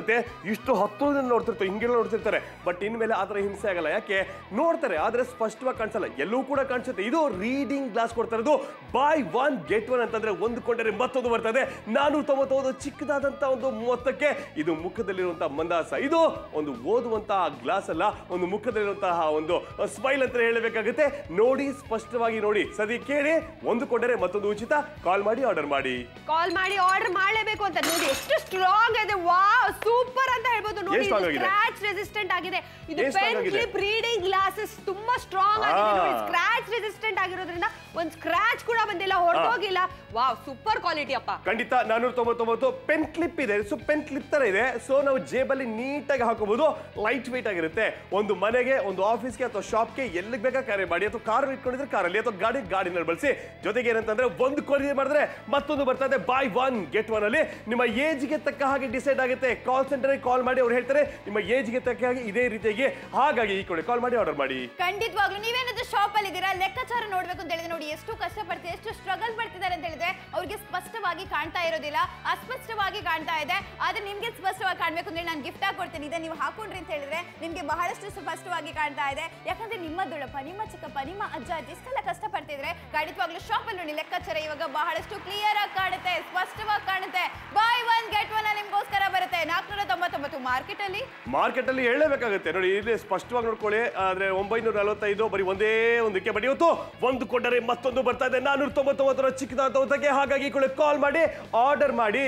Speaker 2: ಬರುತ್ತೆ ಇಷ್ಟು ಹತ್ತಿರದಿಂದ ನೋಡ್ತಿರ್ತಾರೆ ಹಿಂಗೆಲ್ಲ ನೋಡ್ತಿರ್ತಾರೆ ಬಟ್ ಇನ್ಮೇಲೆ ಆ ಥರ ಹಿಂಸೆ ಆಗಲ್ಲ ಯಾಕೆ ನೋಡ್ತಾರೆ ಆದ್ರೆ ಸ್ಪಷ್ಟವಾಗಿ ಕಾಣಿಸಲ್ಲ ಎಲ್ಲೂ ಕೂಡ ಕಾಣಿಸುತ್ತೆ ಇದು ರೀಡಿಂಗ್ ಗ್ಲಾಸ್ ಕೊಡ್ತಾ ಇರೋದು ಬೈ ಒನ್ ಗೆಟ್ ಒನ್ ಅಂತಂದ್ರೆ ಒಂದು ಕೊಂಡರೆ ಮತ್ತೊಂದು ಬರ್ತದೆ ನಾನೂರ ತೊಂಬತ್ತೊಂದು ಚಿಕ್ಕದಾದಂತ ಒಂದು ಮೊತ್ತಕ್ಕೆ ಇದು ಮುಖದಲ್ಲಿರುವಂತಹ ಮಂದಾಸ ಇದು ಒಂದು ಓದುವಂತಹ ಗ್ಲಾಸ್ ಅಲ್ಲ ಒಂದು ಮುಖದಲ್ಲಿರುವಂತಹ ಒಂದು ಸ್ಮೈಲ್ ಅಂತ ಹೇಳಬೇಕಾಗುತ್ತೆ ನೋಡಿ ಸ್ಪಷ್ಟವಾಗಿ ನೋಡಿ ಸದಿ ಕೇಳಿ ಒಂದು ಕೊಂಡರೆ ಮತ್ತೊಂದು ಉಚಿತ ಕಾಲ್ ಮಾಡಿ ಆರ್ಡರ್ ಮಾಡಿ
Speaker 3: ಕಾಲ್ ಮಾಡಿ ಆರ್ಡರ್ ಮಾಡಲೇಬೇಕು ಅಂತ ನೋಡಿ ಎಷ್ಟು ಸ್ಟ್ರಾಂಗ್ ಇದೆ ವಾವ್ ಸೂಪರ್ ಅಂತ ಹೇಳ್ಬೋದು ನೋಡಿ
Speaker 2: ಏನ್ strong ಆಗಿದೆ?
Speaker 3: ಸ್ಕ್ರಾಚ್ ರೆಸಿಸ್ಟೆಂಟ್ ಆಗಿದೆ ಇದು
Speaker 2: ಏನ್ strong
Speaker 3: ಪೆನ್
Speaker 2: ಆಗಿದೆ?
Speaker 3: ಕ್ಲಿಪ್ ರೀಡಿಂಗ್ ಗ್ಲಾಸಸ್ ತುಂಬಾ ಸ್ಟ್ರಾಂಗ್ ಆಗಿದೆ
Speaker 2: ಆ.
Speaker 3: ನೋಡಿ ಸ್ಕ್ರಾಚ್ ರೆಸಿಸ್ಟೆಂಟ್ ಆಗಿರೋದ್ರಿಂದ ಒಂದ್ ಸ್ಕ್ರಾಚ್ ಕೂಡ ಬಂದಿಲ್ಲ ಹೊರಟೋಗಿಲ್ಲ ವಾವ್ ಸೂಪರ್ ಕ್ವಾಲಿಟಿ ಅಪ್ಪ
Speaker 2: ಖಂಡಿತ ನಾನೂರ ತೊಂಬತ್ತೊಂಬತ್ತು ಪೆನ್ ಕ್ಲಿಪ್ ಇದೆ ಸೊ ಪೆನ್ ಕ್ಲಿಪ್ ತರ ಇದೆ ಸೊ ನಾವು ಜೇಬಲ್ಲಿ ನೀಟಾಗಿ ಹಾಕೋಬಹುದು ಲೈಟ್ ವೆಯ್ಟ್ ಆಗಿರುತ್ತೆ ಒಂದು ಮನೆಗೆ ಒಂದು ಆಫೀಸ್ಗೆ ಅಥವಾ ಶಾಪ್ಗೆ ಎಲ್ಲಿಗೆ ಬೇಕಾ ಕ್ಯಾರಿ ಮಾಡಿ ಅಥವಾ ಕಾರ್ ಇಟ್ಕೊಂಡಿದ್ರೆ ಕಾರಲ್ಲಿ ಅಥವಾ ಗಾಡಿ ಗಾಡಿನಲ್ಲಿ ಬಳಸಿ ಜೊತೆಗೆ ಏನಂತಂದ್ರೆ ಒಂದು ಖರೀದಿ ಮಾಡಿದ್ರೆ ಮತ್ತೊಂದು ಬರ್ತದೆ ಬೈ ಒನ್ ಗೆಟ್ ಒನ್ ಅಲ್ಲಿ ನಿಮ್ಮ ಏಜ್ಗೆ ತಕ್ಕ ಹಾಗೆ ಡಿಸೈಡ್ ಆಗುತ್ತೆ ಕಾಲ್ ಸೆಂಟರ್ ಕಾಲ್ ಮಾಡಿ ಅವ್ರು ಹೇಳ್ತಾರೆ ನಿಮ್ಮ ಏಜ್ಗೆ ತಕ್ಕ ಹಾಗೆ ಇದೇ ರೀತಿಯಾಗಿ ಹಾಗಾಗಿ ಈ ಕಡೆ ಕಾಲ್ ಮಾಡಿ ಆರ್ಡರ್ ಮಾಡಿ
Speaker 4: ಖಂಡಿತವಾಗ್ಲೂ ನೀವೇನಾದ್ರೂ ಶಾಪ್ ಅಲ್ಲಿ ಇದ್ದೀರಾ ಲೆಕ್ಕಾಚಾರ ನೋಡ್ಬೇಕು ಅಂತ ಹೇಳಿದ್ರೆ ನೋಡಿ ಎಷ್ಟು ಕಷ್ಟ ಪಡ್ತಿದೆ ಎಷ್ಟು ಸ್ಟ್ರಗಲ್ ಪಡ್ತಿದ್ದಾರೆ ಅಂತ ಹೇಳಿದ್ರೆ ಅವ್ರಿಗೆ ಸ್ಪಷ್ಟವಾಗಿ ಕಾಣ್ತಾ ಇರೋದಿಲ್ಲ ಅಸ್ಪಷ್ಟವಾಗಿ ಕಾಣ್ತಾ ಇದೆ ಆದ್ರೆ ನಿಮ್ಗೆ ಸ್ಪಷ್ಟವಾಗಿ ಕಾಣ್ಬೇಕು ಅಂದ್ರೆ ನಾನು ಗಿಫ್ಟ್ ಆಗಿ ಕೊಡ್ತೀನಿ ಇದನ್ನ ನೀವು ಹಾಕೊಂಡ್ರಿ ಅಂತ ಹೇಳಿದ್ರೆ ನಿಮ್ಗೆ ಬಹಳಷ್ಟು ಸ್ಪಷ್ಟವಾಗಿ ಕಾಣ್ತಾ ಇದೆ ಯಾಕಂದ್ರೆ ನಿಮ್ಮ ದೊಡ್ಡಪ್ಪ ನಿಮ್ಮ ಚಿಕ್ಕಪ್ಪ ನಿಮ್ಮ ಅಜ್ಜ ಅಜ್ಜಿ ಇಷ್ಟೆಲ್ಲ ಕಷ್ಟ ಪಡ್ತಿದ್ರೆ ಖಂಡಿತವಾಗ್ಲೂ ಶಾಪ್ ಅಲ್ಲಿ ನೋಡಿ ಲೆಕ್ಕಾಚಾರ ಇವಾಗ ಬಹಳಷ್ಟು ಕ್ಲಿಯರ್ ಆಗಿ ಕಾಣುತ್ತೆ ಸ್ಪಷ್ಟವಾಗಿ ಕಾಣುತ್ತೆ ಬಾಯ್ ಒನ್ ಗೆಟ್ ಒನ್ ನಿಮ್ಗೋಸ್ಕರ ಬರುತ್ತೆ ನಾಲ್ಕುನೂರ ತೊಂಬತ್ತೊಂಬತ್ತು ಮಾರ್ಕೆಟ್ ಅಲ್ಲಿ
Speaker 2: ಮಾರ್ಕೆಟ್ ಅಲ್ಲಿ ಹೇಳಬೇಕಾಗುತ್ತೆ ನೋಡಿ ಇಲ್ಲಿ ಸ್ಪಷ್ಟವಾಗಿ ನೋಡ್ಕೊಳ್ಳಿ ಆದ್ರೆ ಒಂಬೈನೂರ ನಲವತ್ತೈದು ಬರೀ ಒಂದೇ ಒಂದಕ್ಕೆ ಬಟ್ ಇವತ್ತು ಒಂದು ಕೊಟ್ಟರೆ ಮತ್ತೊಂದು ಬರ್ತಾ ಇದೆ ನಾನೂರ ತೊಂಬತ್ತೊಂಬತ್ತರ ಚಿಕ್ಕದಾದ ಒಂದಕ್ಕೆ ಹಾಗಾಗಿ ಈ ಕಡೆ ಕಾಲ್ ಮಾಡಿ ಆರ್ಡರ್ ಮಾಡಿ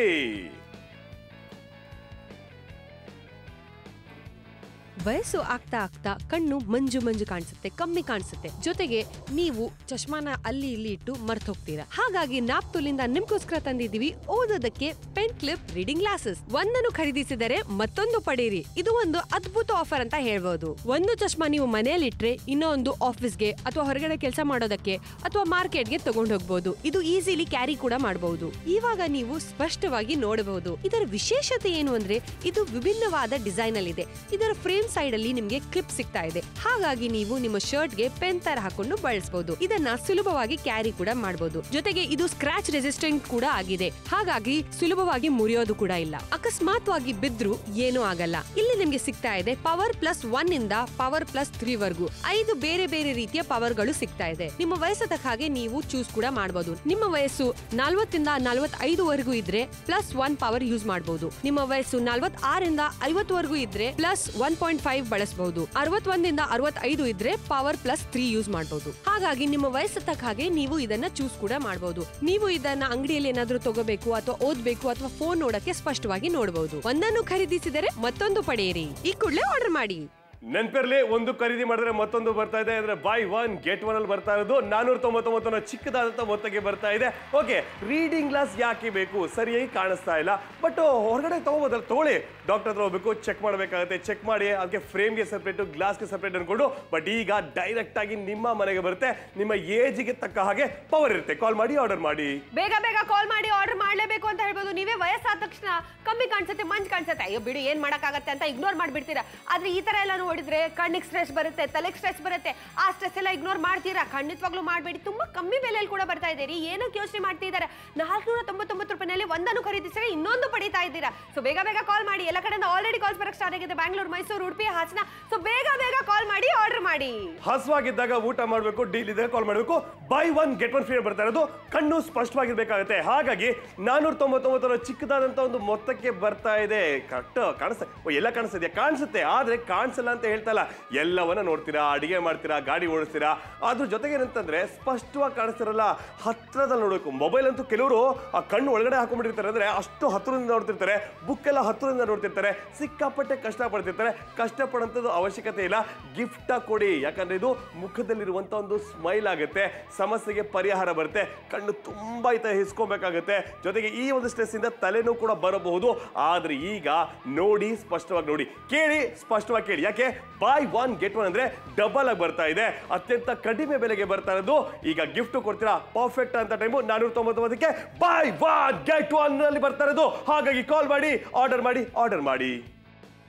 Speaker 1: ವಯಸ್ಸು ಆಗ್ತಾ ಆಗ್ತಾ ಕಣ್ಣು ಮಂಜು ಮಂಜು ಕಾಣಿಸುತ್ತೆ ಕಮ್ಮಿ ಕಾಣಿಸುತ್ತೆ ಜೊತೆಗೆ ನೀವು ಚಶ್ಮಾನ ಅಲ್ಲಿ ಇಲ್ಲಿ ಇಟ್ಟು ಮರ್ತ್ ಹೋಗ್ತೀರಾ ಹಾಗಾಗಿ ನಾಪ್ತುಲಿಂದ ನಿಮ್ಗೋಸ್ಕರ ತಂದಿದ್ದೀವಿ ಓದೋದಕ್ಕೆ ಪೆನ್ ಕ್ಲಿಪ್ ರೀಡಿಂಗ್ ಗ್ಲಾಸಸ್ ಒಂದನ್ನು ಖರೀದಿಸಿದರೆ ಮತ್ತೊಂದು ಪಡೆಯಿರಿ ಇದು ಒಂದು ಅದ್ಭುತ ಆಫರ್ ಅಂತ ಹೇಳ್ಬೋದು ಒಂದು ಚಶ್ಮಾ ನೀವು ಮನೆಯಲ್ಲಿ ಇಟ್ರೆ ಇನ್ನೊಂದು ಆಫೀಸ್ಗೆ ಅಥವಾ ಹೊರಗಡೆ ಕೆಲಸ ಮಾಡೋದಕ್ಕೆ ಅಥವಾ ಮಾರ್ಕೆಟ್ಗೆ ತಗೊಂಡು ಹೋಗ್ಬೋದು ಇದು ಈಸಿಲಿ ಕ್ಯಾರಿ ಕೂಡ ಮಾಡಬಹುದು ಇವಾಗ ನೀವು ಸ್ಪಷ್ಟವಾಗಿ ನೋಡಬಹುದು ಇದರ ವಿಶೇಷತೆ ಏನು ಅಂದ್ರೆ ಇದು ವಿಭಿನ್ನವಾದ ಡಿಸೈನ್ ಅಲ್ಲಿ ಇದೆ ಇದರ ಫ್ರೇಮ್ ಸೈಡ್ ಅಲ್ಲಿ ನಿಮ್ಗೆ ಕ್ಲಿಪ್ ಸಿಗ್ತಾ ಇದೆ ಹಾಗಾಗಿ ನೀವು ನಿಮ್ಮ ಶರ್ಟ್ ಗೆ ಪೆನ್ ತರ ಹಾಕೊಂಡು ಬಳಸಬಹುದು ಇದನ್ನ ಸುಲಭವಾಗಿ ಕ್ಯಾರಿ ಕೂಡ ಮಾಡಬಹುದು ಜೊತೆಗೆ ಇದು ಸ್ಕ್ರಾಚ್ ರೆಸಿಸ್ಟೆಂಟ್ ಕೂಡ ಆಗಿದೆ ಹಾಗಾಗಿ ಸುಲಭವಾಗಿ ಮುರಿಯೋದು ಕೂಡ ಇಲ್ಲ ಅಕಸ್ಮಾತ್ವಾಗಿ ಬಿದ್ರು ಏನೂ ಆಗಲ್ಲ ಇಲ್ಲಿ ನಿಮ್ಗೆ ಸಿಗ್ತಾ ಇದೆ ಪವರ್ ಪ್ಲಸ್ ಒನ್ ಇಂದ ಪವರ್ ಪ್ಲಸ್ ತ್ರೀ ವರ್ಗು ಐದು ಬೇರೆ ಬೇರೆ ರೀತಿಯ ಪವರ್ ಗಳು ಸಿಗ್ತಾ ಇದೆ ನಿಮ್ಮ ವಯಸ್ಸು ತಕ್ಕ ಹಾಗೆ ನೀವು ಚೂಸ್ ಕೂಡ ಮಾಡಬಹುದು ನಿಮ್ಮ ವಯಸ್ಸು ನಲ್ವತ್ತಿಂದ ನಲ್ವತ್ತೈದು ವರೆಗೂ ಇದ್ರೆ ಪ್ಲಸ್ ಒನ್ ಪವರ್ ಯೂಸ್ ಮಾಡಬಹುದು ನಿಮ್ಮ ವಯಸ್ಸು ನಲ್ವತ್ ಆರಿಂದ ಐವತ್ತವರೆಗೂ ಇದ್ರೆ ಪ್ಲಸ್ ಒನ್ ಪಾಯಿಂಟ್ ಫೈವ್ ಬಳಸಬಹುದು ಅರವತ್ತೊಂದಿಂದ ಅರವತ್ತೈದು ಇದ್ರೆ ಪವರ್ ಪ್ಲಸ್ ತ್ರೀ ಯೂಸ್ ಮಾಡಬಹುದು ಹಾಗಾಗಿ ನಿಮ್ಮ ವಯಸ್ಸು ತಕ್ಕ ಹಾಗೆ ನೀವು ಇದನ್ನ ಚೂಸ್ ಕೂಡ ಮಾಡಬಹುದು ನೀವು ಇದನ್ನ ಅಂಗಡಿಯಲ್ಲಿ ಏನಾದ್ರೂ ತಗೋಬೇಕು ಅಥವಾ ಓದ್ಬೇಕು ಅಥವಾ ಫೋನ್ ನೋಡಕ್ಕೆ ಸ್ಪಷ್ಟವಾಗಿ ನೋಡಬಹುದು ಒಂದನ್ನು ಖರೀದಿಸಿದರೆ ಮತ್ತೊಂದು ಪಡೆಯಿರಿ ಈ ಕೂಡಲೇ ಆರ್ಡರ್ ಮಾಡಿ
Speaker 2: ನೆನ್ಪಿರ್ಲಿ ಒಂದು ಖರೀದಿ ಮಾಡಿದ್ರೆ ಮತ್ತೊಂದು ಬರ್ತಾ ಇದೆ ಅಂದ್ರೆ ಬೈ ಒನ್ ಗೆಟ್ ಒನ್ ಅಲ್ಲಿ ಬರ್ತಾ ಇರೋದು ನಾನೂರ ತೊಂಬತ್ತೊಂಬತ್ತನ ಚಿಕ್ಕದಾದಂತ ಮೊತ್ತಕ್ಕೆ ಬರ್ತಾ ಇದೆ ಓಕೆ ರೀಡಿಂಗ್ ಗ್ಲಾಸ್ ಯಾಕೆ ಬೇಕು ಸರಿಯಾಗಿ ಕಾಣಿಸ್ತಾ ಇಲ್ಲ ಬಟ್ ಹೊರಗಡೆ ತಗೋಬೋದಲ್ಲ ತಗೊಳ್ಳಿ ಡಾಕ್ಟರ್ ಹತ್ರ ಹೋಗ್ಬೇಕು ಚೆಕ್ ಮಾಡಬೇಕಾಗುತ್ತೆ ಚೆಕ್ ಮಾಡಿ ಅದಕ್ಕೆ ಫ್ರೇಮ್ಗೆ ಸಪ್ರೇಟ್ ಗ್ಲಾಸ್ಗೆ ಸಪ್ರೇಟ್ ಅನ್ಕೊಂಡು ಬಟ್ ಈಗ ಡೈರೆಕ್ಟ್ ಆಗಿ ನಿಮ್ಮ ಮನೆಗೆ ಬರುತ್ತೆ ನಿಮ್ಮ ಏಜ್ಗೆ ತಕ್ಕ ಹಾಗೆ ಪವರ್ ಇರುತ್ತೆ ಕಾಲ್ ಮಾಡಿ ಆರ್ಡರ್ ಮಾಡಿ
Speaker 3: ಬೇಗ ಬೇಗ ಕಾಲ್ ಮಾಡಿ ಆರ್ಡರ್ ಮಾಡ್ಲೇಬೇಕು ಅಂತ ಹೇಳ್ಬೋದು ನೀವೇ ವಯಸ್ಸಾದ ತಕ್ಷಣ ಕಮ್ಮಿ ಕಾಣಿಸುತ್ತೆ ಮಂಜ್ ಕಾಣಿಸುತ್ತೆ ಅಯ್ಯೋ ಬಿಡು ಏನ್ ಮಾಡಕ್ಕಾಗತ್ತೆ ಅಂತ ಇಗ್ನೋರ್ ಮಾಡ್ಬಿಡ್ತೀರಾ ಆದ್ರೆ ಈ ತರ ಎಲ್ಲ ನೋಡಿದ್ರೆ ಕಣ್ಣಿಗೆ ಸ್ಟ್ರೆಸ್ ಬರುತ್ತೆ ತಲೆಗೆ ಸ್ಟ್ರೆಸ್ ಬರುತ್ತೆ ಆ ಸ್ಟ್ರೆಸ್ ಎಲ್ಲ ಇಗ್ನೋರ್ ಮಾಡ್ತೀರಾ ಖಂಡಿತವಾಗ್ಲೂ ಮಾಡಬೇಡಿ ತುಂಬಾ ಕಮ್ಮಿ ಬೆಲೆಯಲ್ಲಿ ಕೂಡ ಬರ್ತಾ ಇದ್ದೀರಿ ಏನಕ್ಕೆ ಯೋಚನೆ ಮಾಡ್ತಿದ್ದಾರೆ ನಾಲ್ಕುನೂರ ತೊಂಬತ್ತೊಂಬತ್ತು ರೂಪಾಯಿನಲ್ಲಿ ಒಂದನ್ನು ಖರೀದಿಸಿದ್ರೆ ಇನ್ನೊಂದು ಪಡಿತಾ ಇದ್ದೀರಾ ಸೊ ಬೇಗ ಬೇಗ ಕಾಲ್ ಮಾಡಿ ಎಲ್ಲ ಕಡೆಯಿಂದ ಆಲ್ರೆಡಿ ಕಾಲ್ಸ್ ಬರಕ್ಕೆ ಸ್ಟಾರ್ಟ್ ಆಗಿದೆ ಬ್ಯಾಂಗ್ಳೂರು ಮೈಸೂರು ಉಡುಪಿ ಹಾಸನ ಸೊ ಬೇಗ ಬೇಗ ಕಾಲ್ ಮಾಡಿ ಆರ್ಡರ್ ಮಾಡಿ
Speaker 2: ಹಸುವಾಗಿದ್ದಾಗ ಊಟ ಮಾಡಬೇಕು ಡೀಲ್ ಇದ್ದಾಗ ಕಾಲ್ ಮಾಡಬೇಕು buy one get one free ಬರ್ತಾ ಇರೋದು ಕಣ್ಣು ಸ್ಪಷ್ಟವಾಗಿರ್ಬೇಕಾಗುತ್ತೆ ಹಾಗಾಗಿ ನಾನೂರ ತೊಂಬತ್ತೊಂಬತ್ತರ ಚಿಕ್ಕದಾದಂತ ಒಂದು ಮೊತ್ತಕ್ಕೆ ಬರ್ತಾ ಇದೆ ಕರೆಕ್ಟ್ ಕಾಣಿಸ್ತಾ ಓ, ಎಲ್ಲ ಕಾಣಿಸ್ತಿದೆ ಕಾಣಿಸುತ್ತೆ ಆದ್ರೆ ಕಾಣಿಸಲ್ಲ ಅಂತ ಹೇಳ್ತಾ ಇಲ್ಲ ಎಲ್ಲವನ್ನ ನೋಡ್ತೀರಾ ಅಡಿಗೆ ಮಾಡ್ತೀರಾ ಗಾಡಿ ಓಡಿಸ್ತೀರಾ ಅದ್ರ ಜೊತೆಗೆ ಏನಂತಂದ್ರೆ ಸ್ಪಷ್ಟವಾಗಿ ಕಾಣಿಸ್ತಿರಲ್ಲ ಹತ್ರದಲ್ಲಿ ನೋಡಬೇಕು ಮೊಬೈಲ್ ಅಂತೂ ಕೆಲವರು ಆ ಕಣ್ಣು ಒಳಗಡೆ ಹಾಕೊಂಡ್ಬಿಟ್ಟಿರ್ತಾರೆ ಅಂದ್ರೆ ಅಷ್ಟು ಹತ್ರದಿಂದ ನೋಡ್ತಿರ್ತಾರೆ ಬುಕ್ ಎಲ್ಲ ಹತ್ರದಿಂದ ನೋಡ್ತಿರ್ತಾರೆ ಸಿಕ್ಕಾಪಟ್ಟೆ ಕಷ್ಟ ಪಡ್ತಿರ್ತಾರೆ ಕಷ್ಟಪಡೋಂಥದ್ದು ಅವಶ್ಯಕತೆ ಇಲ್ಲ ಗಿಫ್ಟ್ ಕೊಡಿ ಯಾಕಂದ್ರೆ ಇದು ಮುಖದಲ್ಲಿರುವಂತ ಒಂದು ಸ್ಮೈಲ್ ಆಗುತ್ತೆ ಸಮಸ್ಯೆಗೆ ಪರಿಹಾರ ಬರುತ್ತೆ ಕಣ್ಣು ತುಂಬಾ ಈತ ಹಿಸ್ಕೊಬೇಕಾಗುತ್ತೆ ಜೊತೆಗೆ ಈ ಒಂದು ಸ್ಟ್ರೆಸ್ ಇಂದ ತಲೆನೂ ಕೂಡ ಬರಬಹುದು ಆದ್ರೆ ಈಗ ನೋಡಿ ಸ್ಪಷ್ಟವಾಗಿ ನೋಡಿ ಕೇಳಿ ಸ್ಪಷ್ಟವಾಗಿ ಕೇಳಿ ಯಾಕೆ ಬಾಯ್ ಒನ್ ಗೆಟ್ ಒನ್ ಅಂದ್ರೆ ಡಬಲ್ ಆಗಿ ಬರ್ತಾ ಇದೆ ಅತ್ಯಂತ ಕಡಿಮೆ ಬೆಲೆಗೆ ಬರ್ತಾ ಇರೋದು ಈಗ ಗಿಫ್ಟ್ ಕೊಡ್ತೀರಾ ಪರ್ಫೆಕ್ಟ್ ಅಂತ ಟೈಮು ನಾನೂರ ತೊಂಬತ್ತೊಂಬತ್ತಕ್ಕೆ ಬಾಯ್ ಒನ್ ಗೆಟ್ ಒನ್ ಅಲ್ಲಿ ಬರ್ತಾ ಇರೋದು ಹಾಗಾಗಿ ಕಾಲ್ ಮಾಡಿ ಆರ್ಡರ್ ಮಾಡಿ ಆರ್ಡರ್ ಮಾಡಿ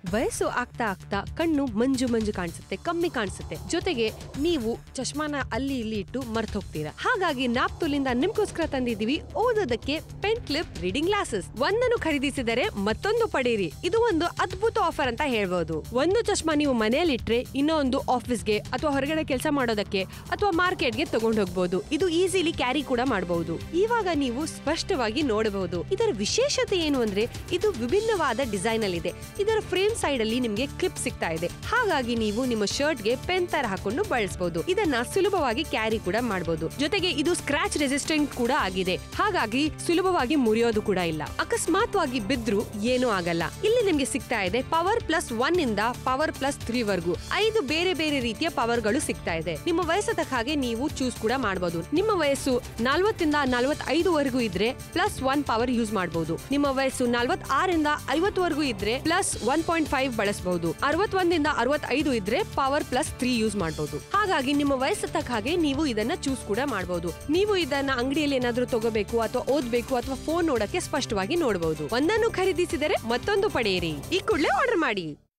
Speaker 1: ವಯಸ್ಸು ಆಗ್ತಾ ಆಗ್ತಾ ಕಣ್ಣು ಮಂಜು ಮಂಜು ಕಾಣಿಸುತ್ತೆ ಕಮ್ಮಿ ಕಾಣಿಸುತ್ತೆ ಜೊತೆಗೆ ನೀವು ಚಶ್ಮಾನ ಅಲ್ಲಿ ಇಲ್ಲಿ ಇಟ್ಟು ಮರ್ತ್ ಹೋಗ್ತೀರಾ ಹಾಗಾಗಿ ನಾಪ್ತುಲಿಂದ ನಿಮ್ಗೋಸ್ಕರ ತಂದಿದ್ದೀವಿ ಓದೋದಕ್ಕೆ ಪೆನ್ ಕ್ಲಿಪ್ ರೀಡಿಂಗ್ ಗ್ಲಾಸಸ್ ಒಂದನ್ನು ಖರೀದಿಸಿದರೆ ಮತ್ತೊಂದು ಪಡೆಯಿರಿ ಇದು ಒಂದು ಅದ್ಭುತ ಆಫರ್ ಅಂತ ಹೇಳ್ಬೋದು ಒಂದು ಚಶ್ಮಾ ನೀವು ಮನೆಯಲ್ಲಿ ಇಟ್ರೆ ಇನ್ನೊಂದು ಆಫೀಸ್ಗೆ ಅಥವಾ ಹೊರಗಡೆ ಕೆಲಸ ಮಾಡೋದಕ್ಕೆ ಅಥವಾ ಮಾರ್ಕೆಟ್ಗೆ ತಗೊಂಡು ಹೋಗ್ಬೋದು ಇದು ಈಸಿಲಿ ಕ್ಯಾರಿ ಕೂಡ ಮಾಡಬಹುದು ಇವಾಗ ನೀವು ಸ್ಪಷ್ಟವಾಗಿ ನೋಡಬಹುದು ಇದರ ವಿಶೇಷತೆ ಏನು ಅಂದ್ರೆ ಇದು ವಿಭಿನ್ನವಾದ ಡಿಸೈನ್ ಅಲ್ಲಿ ಇದೆ ಇದರ ಫ್ರೇಮ್ ಸೈಡ್ ಅಲ್ಲಿ ನಿಮ್ಗೆ ಕ್ಲಿಪ್ ಸಿಗ್ತಾ ಇದೆ ಹಾಗಾಗಿ ನೀವು ನಿಮ್ಮ ಶರ್ಟ್ ಗೆ ಪೆನ್ ತರ ಹಾಕೊಂಡು ಬಳಸಬಹುದು ಇದನ್ನ ಸುಲಭವಾಗಿ ಕ್ಯಾರಿ ಕೂಡ ಮಾಡಬಹುದು ಜೊತೆಗೆ ಇದು ಸ್ಕ್ರಾಚ್ ರೆಸಿಸ್ಟೆಂಟ್ ಕೂಡ ಆಗಿದೆ ಹಾಗಾಗಿ ಸುಲಭವಾಗಿ ಮುರಿಯೋದು ಕೂಡ ಇಲ್ಲ ಅಕಸ್ಮಾತ್ವಾಗಿ ಬಿದ್ರು ಏನೂ ಆಗಲ್ಲ ಇಲ್ಲಿ ನಿಮ್ಗೆ ಸಿಗ್ತಾ ಇದೆ ಪವರ್ ಪ್ಲಸ್ ಒನ್ ಇಂದ ಪವರ್ ಪ್ಲಸ್ ತ್ರೀ ವರ್ಗು ಐದು ಬೇರೆ ಬೇರೆ ರೀತಿಯ ಪವರ್ ಗಳು ಸಿಗ್ತಾ ಇದೆ ನಿಮ್ಮ ವಯಸ್ಸು ತಕ್ಕ ಹಾಗೆ ನೀವು ಚೂಸ್ ಕೂಡ ಮಾಡಬಹುದು ನಿಮ್ಮ ವಯಸ್ಸು ನಲ್ವತ್ತಿಂದ ನಲ್ವತ್ತೈದು ವರೆಗೂ ಇದ್ರೆ ಪ್ಲಸ್ ಒನ್ ಪವರ್ ಯೂಸ್ ಮಾಡಬಹುದು ನಿಮ್ಮ ವಯಸ್ಸು ನಲ್ವತ್ ಆರಿಂದ ಐವತ್ತವರೆಗೂ ಇದ್ರೆ ಪ್ಲಸ್ ಒನ್ ಪಾಯಿಂಟ್ ಫೈವ್ ಬಳಸಬಹುದು ಅರವತ್ತೊಂದಿಂದ ಅರವತ್ತೈದು ಇದ್ರೆ ಪವರ್ ಪ್ಲಸ್ ತ್ರೀ ಯೂಸ್ ಮಾಡಬಹುದು ಹಾಗಾಗಿ ನಿಮ್ಮ ವಯಸ್ಸು ತಕ್ಕ ಹಾಗೆ ನೀವು ಇದನ್ನ ಚೂಸ್ ಕೂಡ ಮಾಡಬಹುದು ನೀವು ಇದನ್ನ ಅಂಗಡಿಯಲ್ಲಿ ಏನಾದ್ರೂ ತಗೋಬೇಕು ಅಥವಾ ಓದ್ಬೇಕು ಅಥವಾ ಫೋನ್ ನೋಡಕ್ಕೆ ಸ್ಪಷ್ಟವಾಗಿ ನೋಡಬಹುದು ಒಂದನ್ನು ಖರೀದಿಸಿದರೆ ಮತ್ತೊಂದು ಪಡೆಯಿರಿ ಈ ಕೂಡಲೇ ಆರ್ಡರ್ ಮಾಡಿ